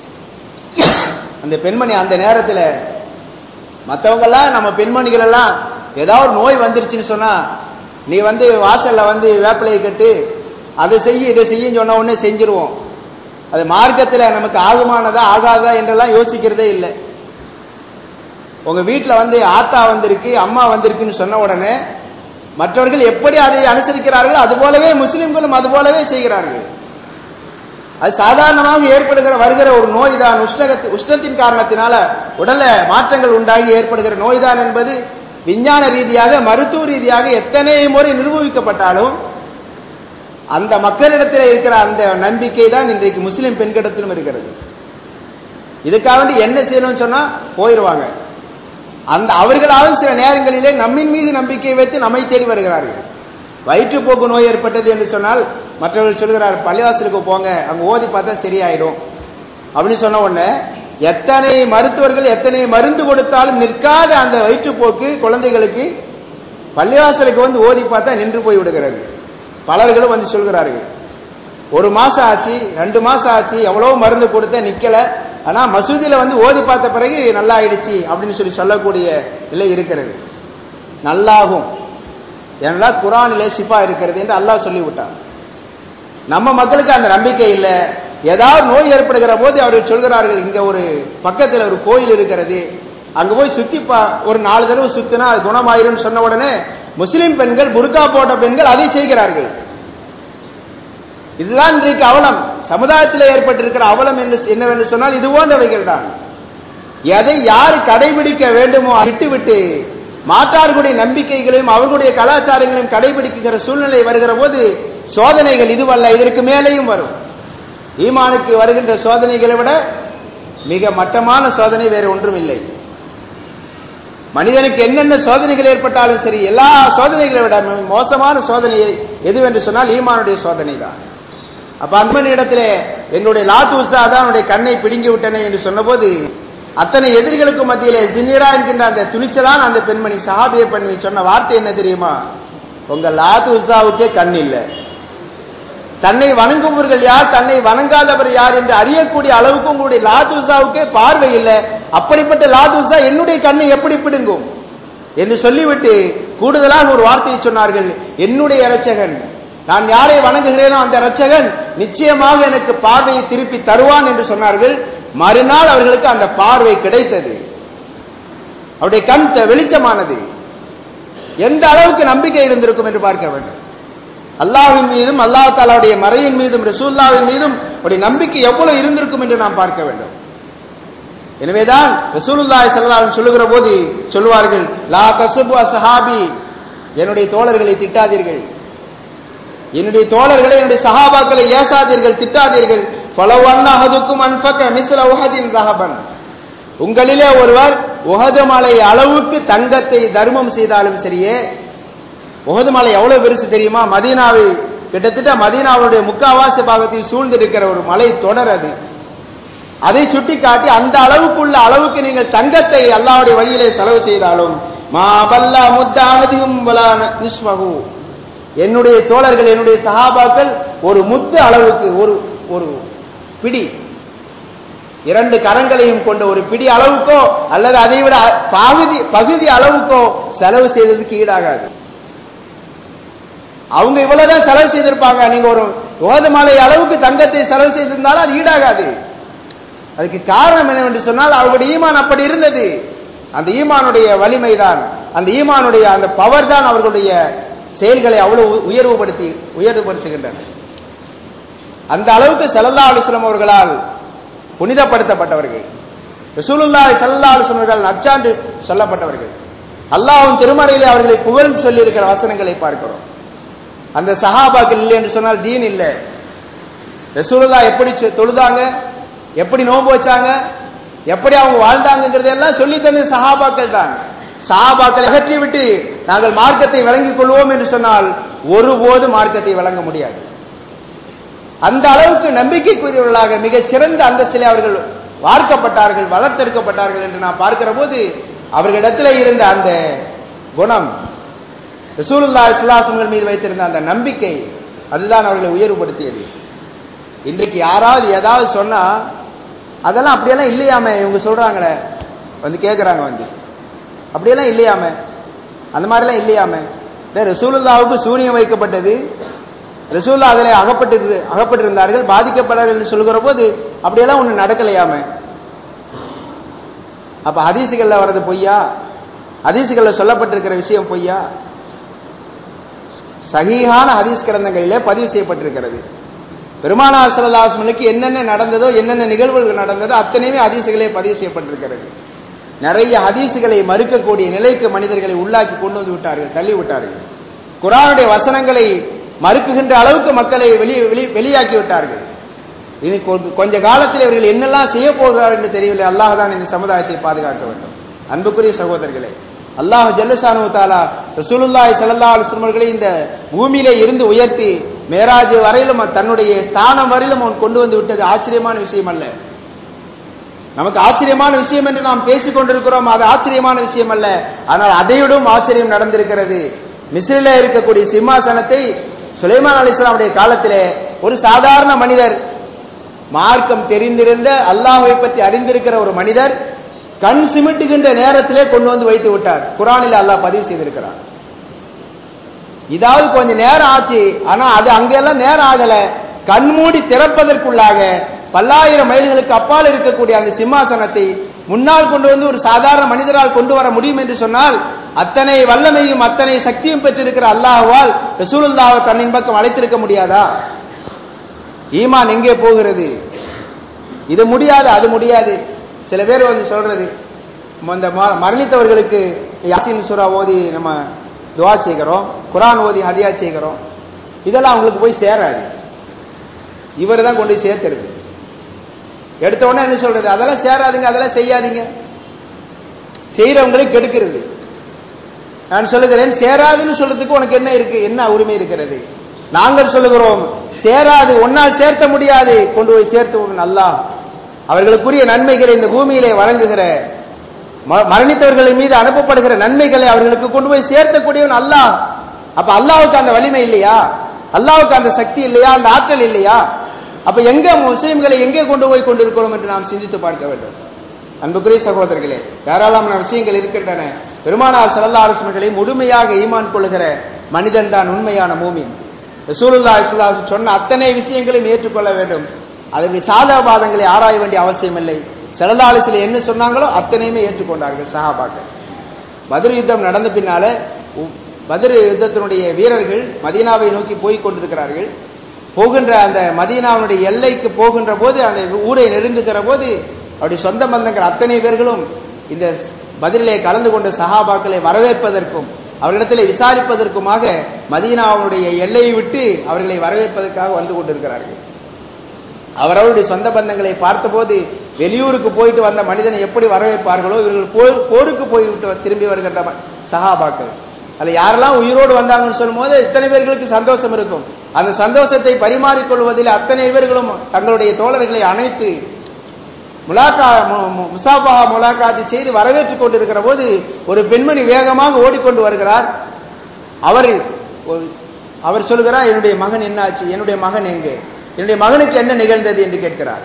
அந்த பெண்மணி அந்த நேரத்தில் மற்றவங்க எல்லாம் நம்ம பெண்மணிகள் எல்லாம் ஏதாவது ஒரு நோய் வந்துருச்சுன்னு சொன்னா நீ வந்து வாசல்ல வந்து வேப்பிலையை கட்டு அதை செய்ய இதை செய்யும் சொன்ன உடனே செஞ்சிருவோம் அது மார்க்கத்துல நமக்கு ஆகுமானதா ஆகாதா என்றெல்லாம் யோசிக்கிறதே இல்லை உங்க வீட்டுல வந்து ஆத்தா வந்திருக்கு அம்மா வந்திருக்குன்னு சொன்ன உடனே மற்றவர்கள் எப்படி அதை அனுசரிக்கிறார்களோ அது போலவே முஸ்லிம்களும் அது போலவே செய்கிறார்கள் அது சாதாரணமாக ஏற்படுகிற வருகிற ஒரு நோய் தான் உஷ்ணகத்து உஷ்ணத்தின் காரணத்தினால உடல்ல மாற்றங்கள் உண்டாகி ஏற்படுகிற நோய் தான் என்பது விஞ்ஞான ரீதியாக மருத்துவ ரீதியாக எத்தனை முறை நிரூபிக்கப்பட்டாலும் அந்த மக்களிடத்தில் இருக்கிற அந்த நம்பிக்கை தான் இன்றைக்கு முஸ்லிம் பெண்களிடத்திலும் இருக்கிறது இதுக்காக வேண்டி என்ன செய்யணும்னு சொன்னா போயிருவாங்க அந்த அவர்களாவது சில நேரங்களிலே நம்மின் மீது நம்பிக்கை வைத்து நம்மை தேடி வருகிறார்கள் வயிற்றுப்போக்கு நோய் ஏற்பட்டது என்று சொன்னால் மற்றவர்கள் சொல்கிறார் பள்ளிவாசலுக்கு போங்க அங்க ஓதி பார்த்தா சரியாயிடும் அப்படின்னு சொன்ன உடனே எத்தனை மருத்துவர்கள் எத்தனை மருந்து கொடுத்தாலும் நிற்காத அந்த வயிற்றுப்போக்கு குழந்தைகளுக்கு பள்ளிவாசலுக்கு வந்து ஓதி பார்த்தா நின்று போய் விடுகிறது பலர்களும் வந்து சொல்கிறார்கள் ஒரு மாசம் ஆச்சு ரெண்டு மாசம் ஆச்சு எவ்வளவு மருந்து கொடுத்த நிக்கல ஆனா மசூதியில வந்து ஓதி பார்த்த பிறகு நல்லா ஆயிடுச்சு அப்படின்னு சொல்லி சொல்லக்கூடிய நிலை இருக்கிறது நல்லாகும் ஏன்னா குரானிலே ஷிஃபா இருக்கிறது என்று அல்லாஹ் சொல்லி விட்டான் நம்ம மக்களுக்கு அந்த நம்பிக்கை இல்லை ஏதாவது நோய் ஏற்படுகிற போது அவர்கள் சொல்கிறார்கள் இங்க ஒரு பக்கத்துல ஒரு கோயில் இருக்கிறது அங்க போய் சுத்தி பா- ஒரு நாலு தடவை சுத்தினா அது குணமாயிரும் சொன்ன உடனே முஸ்லிம் பெண்கள் புர்கா போட்ட பெண்கள் அதை செய்கிறார்கள் இதுதான் இன்றைக்கு அவலம் சமுதாயத்தில் ஏற்பட்டிருக்கிற அவலம் என்று என்னவென்று சொன்னால் இது போன்றவைகள் தான் எதை யார் கடைபிடிக்க வேண்டுமோ விட்டுவிட்டு மாற்றார்களுடைய நம்பிக்கைகளையும் அவர்களுடைய கலாச்சாரங்களையும் கடைபிடிக்கிற சூழ்நிலை வருகிற போது சோதனைகள் இதுவல்ல இதற்கு மேலேயும் வரும் ஈமானுக்கு வருகின்ற சோதனைகளை விட மிக மட்டமான சோதனை வேறு ஒன்றும் இல்லை மனிதனுக்கு என்னென்ன சோதனைகள் ஏற்பட்டாலும் சரி எல்லா சோதனைகளை விட மிக மோசமான சோதனை எதுவென்று சொன்னால் ஈமானுடைய சோதனை தான் அப்ப அந்த இடத்திலே என்னுடைய லாத்து உஸ்தா தான் என்னுடைய கண்ணை பிடுங்கி விட்டன என்று சொன்னபோது அத்தனை எதிரிகளுக்கு மத்தியிலே ஜின்னிரா என்கின்ற அந்த துணிச்சலான அந்த பெண்மணி சஹாபிய பெண்மணி சொன்ன வார்த்தை என்ன தெரியுமா உங்க லாத்து உஸ்தாவுக்கே கண் இல்லை தன்னை வணங்குபவர்கள் யார் தன்னை வணங்காதவர் யார் என்று அறியக்கூடிய அளவுக்கு உங்களுடைய லாதுசாவுக்கே பார்வை இல்லை அப்படிப்பட்ட லாதுசா என்னுடைய கண்ணை எப்படி பிடுங்கும் என்று சொல்லிவிட்டு கூடுதலாக ஒரு வார்த்தையை சொன்னார்கள் என்னுடைய இரட்சகன் நான் யாரை வணங்குகிறேனோ அந்த இரட்சகன் நிச்சயமாக எனக்கு பார்வையை திருப்பி தருவான் என்று சொன்னார்கள் மறுநாள் அவர்களுக்கு அந்த பார்வை கிடைத்தது அவருடைய கண் த- வெளிச்சமானது எந்த அளவுக்கு நம்பிக்கை இருந்திருக்கும் என்று பார்க்க வேண்டும் அல்லாஹ்வின் மீதும் அல்லாஹ் தாலாவுடைய மறையின் மீதும் ரசூல்லாவின் மீதும் அவருடைய நம்பிக்கை எவ்வளவு இருந்திருக்கும் என்று நாம் பார்க்க வேண்டும் எனவேதான் ரசூலுல்லாஹி ஸல்லல்லாஹு அலைஹி சொல்லுகிற போது சொல்லுவார்கள் லா தசுபு அஸ்ஹாபி என்னுடைய தோழர்களை திட்டாதீர்கள் என்னுடைய தோழர்களை என்னுடைய சஹாபாக்களை ஏசாதீர்கள் திட்டாதீர்கள் ஃபலவ் அன்னஹதுக்கும் அன்ஃபக மிஸ்ல உஹதின் தஹபன் உங்களிலே ஒருவர் உஹது மலை அளவுக்கு தங்கத்தை தர்மம் செய்தாலும் சரியே உஹது மலை எவ்வளவு பெருசு தெரியுமா மதீனாவை கிட்டத்தட்ட மதீனாவுடைய முக்காவாசி பாகத்தை சூழ்ந்திருக்கிற ஒரு மலை தொடர் அது அதை சுட்டி காட்டி அந்த அளவுக்குள்ள அளவுக்கு நீங்கள் தங்கத்தை அல்லாஹ்வுடைய வழியிலே செலவு செய்தாலும் மா பல்லா முத்தானதியும் வலா நிஸ்மகு என்னுடைய தோழர்கள் என்னுடைய சஹாபாக்கள் ஒரு முத்து அளவுக்கு ஒரு ஒரு பிடி இரண்டு கரங்களையும் கொண்ட ஒரு பிடி அளவுக்கோ அல்லது அதை விட பகுதி பகுதி அளவுக்கோ செலவு செய்ததுக்கு ஈடாகாது அவங்க இவ்வளவுதான் செலவு செய்திருப்பாங்க நீங்க ஒரு கோதமாலை அளவுக்கு தங்கத்தை செலவு செய்திருந்தாலும் அது ஈடாகாது அதுக்கு காரணம் என்னவென்று சொன்னால் அவருடைய ஈமான் அப்படி இருந்தது அந்த ஈமானுடைய வலிமைதான் அந்த ஈமானுடைய அந்த பவர் தான் அவர்களுடைய செயல்களை அவ்வளவு உயர்வுபடுத்தி உயர்வுபடுத்துகின்றன அந்த அளவுக்கு சல்லல்லா அலுவலம் அவர்களால் புனிதப்படுத்தப்பட்டவர்கள் ரசூலுல்லாஹி ஸல்லல்லாஹு அலைஹி வஸல்லம் நற்சான்று சொல்லப்பட்டவர்கள் அல்லாஹ்வின் திருமறையிலே அவர்களை புகழ்ந்து சொல்லி இருக்கிற வசனங்களை பார்க்கிறோம் அந்த சஹாபாக்கள் இல்லை என்று சொன்னால் தீன் இல்லை ரசூலுல்லாஹ் எப்படி சொ- தொழுதாங்க எப்படி நோன்பு வச்சாங்க எப்படி அவங்க வாழ்ந்தாங்கிறது எல்லாம் சொல்லி தந்த சஹாபாக்கள் தான் சஹாபாக்களை அகற்றி விட்டு நாங்கள் மார்க்கத்தை விளங்கிக் கொள்வோம் என்று சொன்னால் ஒருபோது மார்க்கத்தை வழங்க முடியாது அந்த அளவுக்கு நம்பிக்கைக்குரியவர்களாக மிகச் சிறந்த அந்தஸ்திலே அவர்கள் வார்க்கப்பட்டார்கள் வளர்த்தெடுக்கப்பட்டார்கள் என்று நாம் பார்க்கிற போது அவர்களிடத்தில் இருந்த அந்த குணம் ரசூலுல்லா இஸ்லாசங்கள் மீது வைத்திருந்த அந்த நம்பிக்கை அதுதான் அவர்களை உயர்வுபடுத்தியது இன்றைக்கு யாராவது ஏதாவது சொன்னா அதெல்லாம் அப்படியெல்லாம் இல்லையாமே இவங்க சொல்றாங்களே வந்து கேட்கறாங்க வந்து அப்படியெல்லாம் இல்லையாமே அந்த மாதிரிலாம் இல்லையாமே இந்த ரசூலுல்லாவுக்கு சூனியம் வைக்கப்பட்டது ரசூல்லா அதில் அகப்பட்டு அகப்பட்டிருந்தார்கள் பாதிக்கப்படார்கள் என்று சொல்கிற போது அப்படியெல்லாம் ஒண்ணு நடக்கலையாமே அப்ப ஹதீசுகள்ல வர்றது பொய்யா ஹதீசுகள்ல சொல்லப்பட்டிருக்கிற விஷயம் பொய்யா சகிஹான ஹதீஸ் கிரந்தங்களிலே பதிவு செய்யப்பட்டிருக்கிறது பெருமானார் சல்லாஸ்மனுக்கு என்னென்ன நடந்ததோ என்னென்ன நிகழ்வுகள் நடந்ததோ அத்தனையுமே ஹதீசுகளே பதிவு செய்யப்பட்டிருக்கிறது நிறைய ஹதீசுகளை மறுக்கக்கூடிய நிலைக்கு மனிதர்களை உள்ளாக்கி கொண்டு வந்து விட்டார்கள் தள்ளி விட்டார்கள் குரானுடைய வசனங்களை மறுக்குகின்ற அளவுக்கு மக்களை வெளி வெளி- வெளியாக்கி விட்டார்கள் இது கொ- கொஞ்ச காலத்தில் இவர்கள் என்னெல்லாம் செய்ய போகிறார் என்று தெரியவில்லை அல்லாஹ் தான் இந்த சமுதாயத்தை பாதுகாக்க வேண்டும் அன்புக்குரிய சகோதரர்களே அல்லாஹ் ஜல்லஷானு தாலா ரசூலுல்லாஹி ஸல்லல்லாஹு அலைஹி வஸல்லம் அவர்களை இந்த பூமியிலே இருந்து உயர்த்தி மேராஜ் வரையிலும் தன்னுடைய ஸ்தானம் வரையிலும் அவன் கொண்டு வந்து விட்டது ஆச்சரியமான விஷயம் அல்ல நமக்கு ஆச்சரியமான விஷயம் என்று நாம் பேசிக் கொண்டிருக்கிறோம் அது ஆச்சரியமான விஷயம் அல்ல ஆனால் அதைவிடும் ஆச்சரியம் நடந்திருக்கிறது மிஸ்ரிலே இருக்கக்கூடிய சிம்மாசனத்தை சுலைமான் அலிஸ்லாமுடைய காலத்திலே ஒரு சாதாரண மனிதர் மார்க்கம் தெரிந்திருந்த அல்லாஹ்வை பற்றி அறிந்திருக்கிற ஒரு மனிதர் கண் சிமிட்டுகின்ற நேரத்திலே கொண்டு வந்து வைத்து விட்டார் குரானில் அல்லாஹ் பதிவு செய்திருக்கிறார் இதாவது கொஞ்ச நேரம் ஆச்சு ஆனா அது அங்கெல்லாம் நேரம் ஆகல கண்மூடி திறப்பதற்குள்ளாக பல்லாயிரம் மைல்களுக்கு அப்பால் இருக்கக்கூடிய அந்த சிம்மாசனத்தை முன்னால் கொண்டு வந்து ஒரு சாதாரண மனிதரால் கொண்டு வர முடியும் என்று சொன்னால் அத்தனை வல்லமையும் அத்தனை சக்தியும் பெற்றிருக்கிற அல்லாஹ்வால் ரசூலுல்லாஹ் தன்னின் பக்கம் அழைத்திருக்க முடியாதா ஈமான் எங்கே போகிறது இது முடியாது அது முடியாது சில பேர் வந்து சொல்றது அந்த ம- மரணித்தவர்களுக்கு யாசின் சூரா ஓதி நம்ம துவா செய்கிறோம் குரான் ஓதி ஹதியா செய்கிறோம் இதெல்லாம் அவங்களுக்கு போய் சேராது இவர் தான் கொண்டு போய் சேர்த்துருது எடுத்த உடனே என்ன சொல்றது அதெல்லாம் சேராதுங்க அதெல்லாம் செய்யாதீங்க செய்யறவங்களை கெடுக்கிறது நான் சொல்லுகிறேன் சேராதுன்னு சொல்றதுக்கு உனக்கு என்ன இருக்கு என்ன உரிமை இருக்கிறது நாங்கள் சொல்லுகிறோம் சேராது ஒன்னால் சேர்த்த முடியாது கொண்டு போய் சேர்த்து அல்லாஹ் அவர்களுக்குரிய நன்மைகளை இந்த பூமியிலே வழங்குகிற ம- மரணித்தவர்களின் மீது அனுப்பப்படுகிற நன்மைகளை அவர்களுக்கு கொண்டு போய் சேர்த்தக்கூடியவன் அல்லாஹ் அப்ப அல்லாஹ்வுக்கு அந்த வலிமை இல்லையா அல்லாஹ்வுக்கு அந்த சக்தி இல்லையா அந்த ஆற்றல் இல்லையா அப்ப எங்க முஸ்லிம்களை எங்கே கொண்டு போய் கொண்டிருக்கிறோம் என்று நாம் சிந்தித்து பார்க்க வேண்டும் அன்புக்குரிய சகோதரர்களே ஏராளமான விஷயங்கள் இருக்கின்றன பெருமானார் ஸல்லல்லாஹு அலைஹி வஸல்லம் முழுமையாக ஈமான் கொள்ளுகிற மனிதன் தான் உண்மையான மூமின் ரசூலுல்லாஹி ஸல்லல்லாஹு அலைஹி வஸல்லம் சொன்ன அத்தனை விஷயங்களையும் ஏற்றுக்கொள்ள வேண்டும் அதனுடைய சாதகபாதங்களை ஆராய வேண்டிய அவசியம் இல்லை ஸல்லல்லாஹு அலைஹி வஸல்லம் என்ன சொன்னாங்களோ அத்தனையுமே ஏற்றுக்கொண்டார்கள் சஹாபாக்கள் பத்ர் யுத்தம் நடந்த பின்னால உ- பத்ர் யுத்தத்தினுடைய வீரர்கள் மதீனாவை நோக்கி போய் கொண்டிருக்கிறார்கள் போகின்ற அந்த மதீனாவுடைய எல்லைக்கு போகின்ற போது அந்த ஊரை நெருங்குகிற போது அவருடைய சொந்த பந்தங்கள் அத்தனை பேர்களும் இந்த பதிலே கலந்து கொண்ட சஹாபாக்களை வரவேற்பதற்கும் அவர்களிடத்திலே விசாரிப்பதற்குமாக மதீனாவுடைய எல்லையை விட்டு அவர்களை வரவேற்பதற்காக வந்து கொண்டிருக்கிறார்கள் அவரவருடைய சொந்த பந்தங்களை பார்த்தபோது வெளியூருக்கு போயிட்டு வந்த மனிதனை எப்படி வரவேற்பார்களோ இவர்கள் போர் போருக்கு போய்விட்டு திரும்பி வருகின்ற ம- சஹாபாக்கள் அதுல யாரெல்லாம் உயிரோடு வந்தாங்கன்னு சொல்லும்போது இத்தனை பேர்களுக்கு சந்தோஷம் இருக்கும் அந்த சந்தோஷத்தை பரிமாறிக்கொள்வதில் அத்தனை பேர்களும் தங்களுடைய தோழர்களை அணைத்து முலாக்கா மு- மு- முசாபா முலாக்காத்து செய்து வரவேற்றுக் கொண்டிருக்கிற போது ஒரு பெண்மணி வேகமாக ஓடிக்கொண்டு வருகிறார் அவர் ஒரு- அவர் சொல்கிறார் என்னுடைய மகன் என்னாச்சு என்னுடைய மகன் எங்கே என்னுடைய மகனுக்கு என்ன நிகழ்ந்தது என்று கேட்கிறார்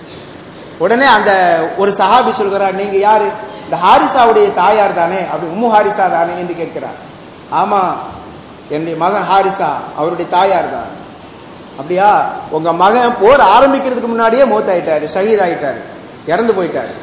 உடனே அந்த ஒரு சஹாபி சொல்கிறார் நீங்க யாரு இந்த ஹாரிசாவுடைய தாயார் தானே அப்படி உம்மு ஹாரிசா தானே என்று கேட்கிறார் ஆமா என்னுடைய மகன் ஹாரிசா அவருடைய தாயார் தான் அப்படியா உங்க மகன் போர் ஆரம்பிக்கிறதுக்கு முன்னாடியே மூத்தாயிட்டாரு ஷஹீத் ஆயிட்டாரு இறந்து போயிட்டாரு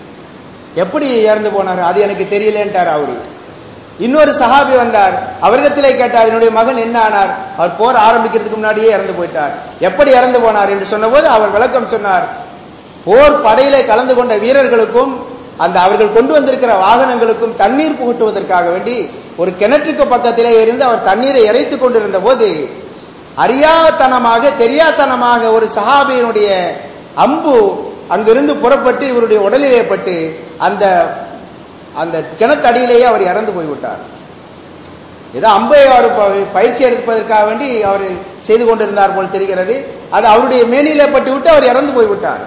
எப்படி இறந்து போனாரு அது எனக்கு தெரியலன்ட்டார் அவரு இன்னொரு சஹாபி வந்தார் அவரிடத்திலே கேட்டார் என்னுடைய மகன் என்ன ஆனார் அவர் போர் ஆரம்பிக்கிறதுக்கு முன்னாடியே இறந்து போயிட்டார் எப்படி இறந்து போனார் என்று சொன்னபோது அவர் விளக்கம் சொன்னார் போர் படையிலே கலந்து கொண்ட வீரர்களுக்கும் அந்த அவர்கள் கொண்டு வந்திருக்கிற வாகனங்களுக்கும் தண்ணீர் புகட்டுவதற்காக வேண்டி ஒரு கிணற்றுக்கு பக்கத்திலே இருந்து அவர் தண்ணீரை இறைத்துக் கொண்டிருந்த போது அறியாத்தனமாக தெரியாத்தனமாக ஒரு சஹாபியினுடைய அம்பு அங்கிருந்து புறப்பட்டு இவருடைய உடலிலே பட்டு அந்த அந்த கிணத்தடியிலேயே அவர் இறந்து போய்விட்டார் ஏதோ அம்பை அவர் ப- பயிற்சி எடுப்பதற்காக வேண்டி அவர் செய்து கொண்டிருந்தார் போல் தெரிகிறது அது அவருடைய மேனியிலே பட்டு விட்டு அவர் இறந்து போய்விட்டார்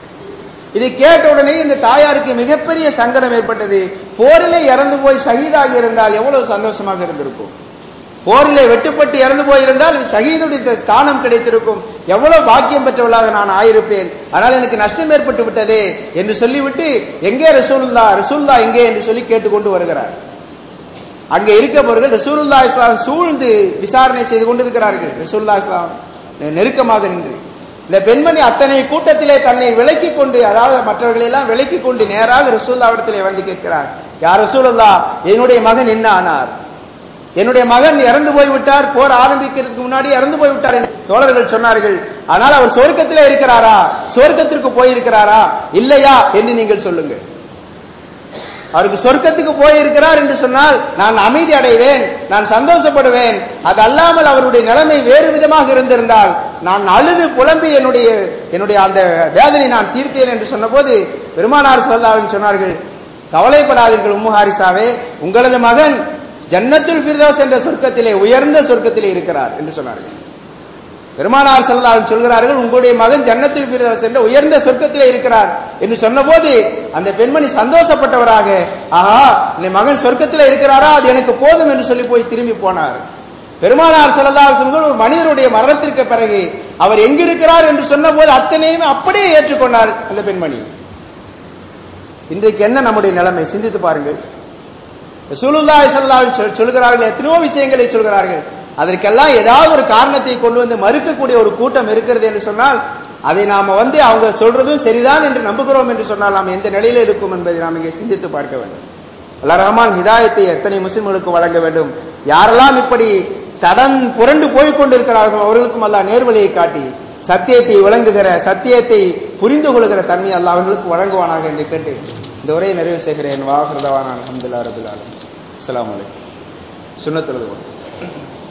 இதை கேட்ட உடனே இந்த தாயாருக்கு மிகப்பெரிய சங்கடம் ஏற்பட்டது போரிலே இறந்து போய் ஷஹீதாகி இருந்தால் எவ்வளவு சந்தோஷமாக இருந்திருக்கும் போரிலே வெட்டுப்பட்டு இறந்து போயிருந்தால் ஷஹீதுடைய ஸ்தானம் கிடைத்திருக்கும் எவ்வளவு பாக்கியம் பெற்றவளாக நான் ஆயிருப்பேன் ஆனால் எனக்கு நஷ்டம் ஏற்பட்டு விட்டதே என்று சொல்லிவிட்டு எங்கே ரசூலுல்லா ரசூலுல்லா எங்கே என்று சொல்லி கேட்டுக்கொண்டு வருகிறார் அங்கே இருக்கப்பவர்கள் ரசூலுல்லா இஸ்லாம் சூழ்ந்து விசாரணை செய்து கொண்டிருக்கிறார்கள் ரசூலுல்லா இஸ்லாம் நெருக்கமாக நின்று இந்த பெண்மணி அத்தனை கூட்டத்திலே தன்னை விலக்கிக் கொண்டு அதாவது மற்றவர்களை எல்லாம் விலக்கிக் கொண்டு நேராக ரசூல்லாவிடத்திலே வந்து கேட்கிறார் யார் ரசூலுல்லா என்னுடைய மகன் என்ன ஆனார் என்னுடைய மகன் இறந்து போய் விட்டார் போர் ஆரம்பிக்கிறதுக்கு முன்னாடி இறந்து போய் விட்டார் என்று தோழர்கள் சொன்னார்கள் ஆனால் அவர் சொர்க்கத்திலே இருக்கிறாரா சொர்க்கத்திற்கு போயிருக்கிறாரா இல்லையா என்று நீங்கள் சொல்லுங்கள் அவருக்கு சொர்க்கத்துக்கு போயிருக்கிறார் என்று சொன்னால் நான் அமைதி அடைவேன் நான் சந்தோஷப்படுவேன் அது அல்லாமல் அவருடைய நிலைமை வேறு விதமாக இருந்திருந்தால் நான் அழுது புலம்பி என்னுடைய என்னுடைய அந்த வேதனை நான் தீர்த்தேன் என்று சொன்னபோது பெருமானார் சொல்லாவின் சொன்னார்கள் கவலைப்படாதீர்கள் உம்மு ஹாரிசாவே உங்களது மகன் ஜன்னத்துல் ஃபிர்தௌஸ் என்ற சொர்க்கத்திலே உயர்ந்த சொர்க்கத்திலே இருக்கிறார் என்று சொன்னார்கள் பெருமானார் ஸல்லல்லாஹு சொல்கிறார்கள் உங்களுடைய மகன் ஜன்னத்தில் ஃபிர்தௌஸ் என்ற உயர்ந்த சொர்க்கத்திலே இருக்கிறார் என்று சொன்னபோது அந்த பெண்மணி சந்தோஷப்பட்டவராக ஆஹா என் மகன் சொர்க்கத்திலே இருக்கிறாரா அது எனக்கு போதும் என்று சொல்லி போய் திரும்பி போனார் பெருமானார் ஸல்லல்லாஹு அலைஹி வஸல்லம் ஒரு மனிதருடைய மரணத்திற்கு பிறகு அவர் எங்கிருக்கிறார் என்று சொன்னபோது அத்தனையும் அப்படியே ஏற்றுக்கொண்டார் அந்த பெண்மணி இன்றைக்கு என்ன நம்முடைய நிலைமை சிந்தித்து பாருங்கள் ரசூலுல்லாஹி ஸல்லல்லாஹு அலைஹி வஸல்லம் சொல்கிறார்கள் எத்தனையோ விஷயங்களை சொல்கிறார்கள் அதற்கெல்லாம் ஏதாவது ஒரு காரணத்தை கொண்டு வந்து மறுக்கக்கூடிய ஒரு கூட்டம் இருக்கிறது என்று சொன்னால் அதை நாம வந்து அவங்க சொல்றதும் சரிதான் என்று நம்புகிறோம் என்று சொன்னால் நாம் எந்த நிலையில இருக்கும் என்பதை நாம் இங்கே சிந்தித்து பார்க்க வேண்டும் அல்லா ரஹ்மான் ஹிதாயத்தை எத்தனை முஸ்லிம்களுக்கு வழங்க வேண்டும் யாரெல்லாம் இப்படி தடம் புரண்டு போய்க் கொண்டிருக்கிறார்களோ அவர்களுக்கும் அல்லாஹ் நேர்வழியை காட்டி சத்தியத்தை விளங்குகிற சத்தியத்தை புரிந்து கொள்கிற தன்மை அல்லாஹ் அவர்களுக்கு வழங்குவானாக என்று கேட்டு இந்த உரையை நிறைவு செய்கிறேன் வாஹிருதவான அலமதுல்லா ரபுல் ஆலம் அஸ்ஸலாமு அலைக்கும் சுன்னத்துறது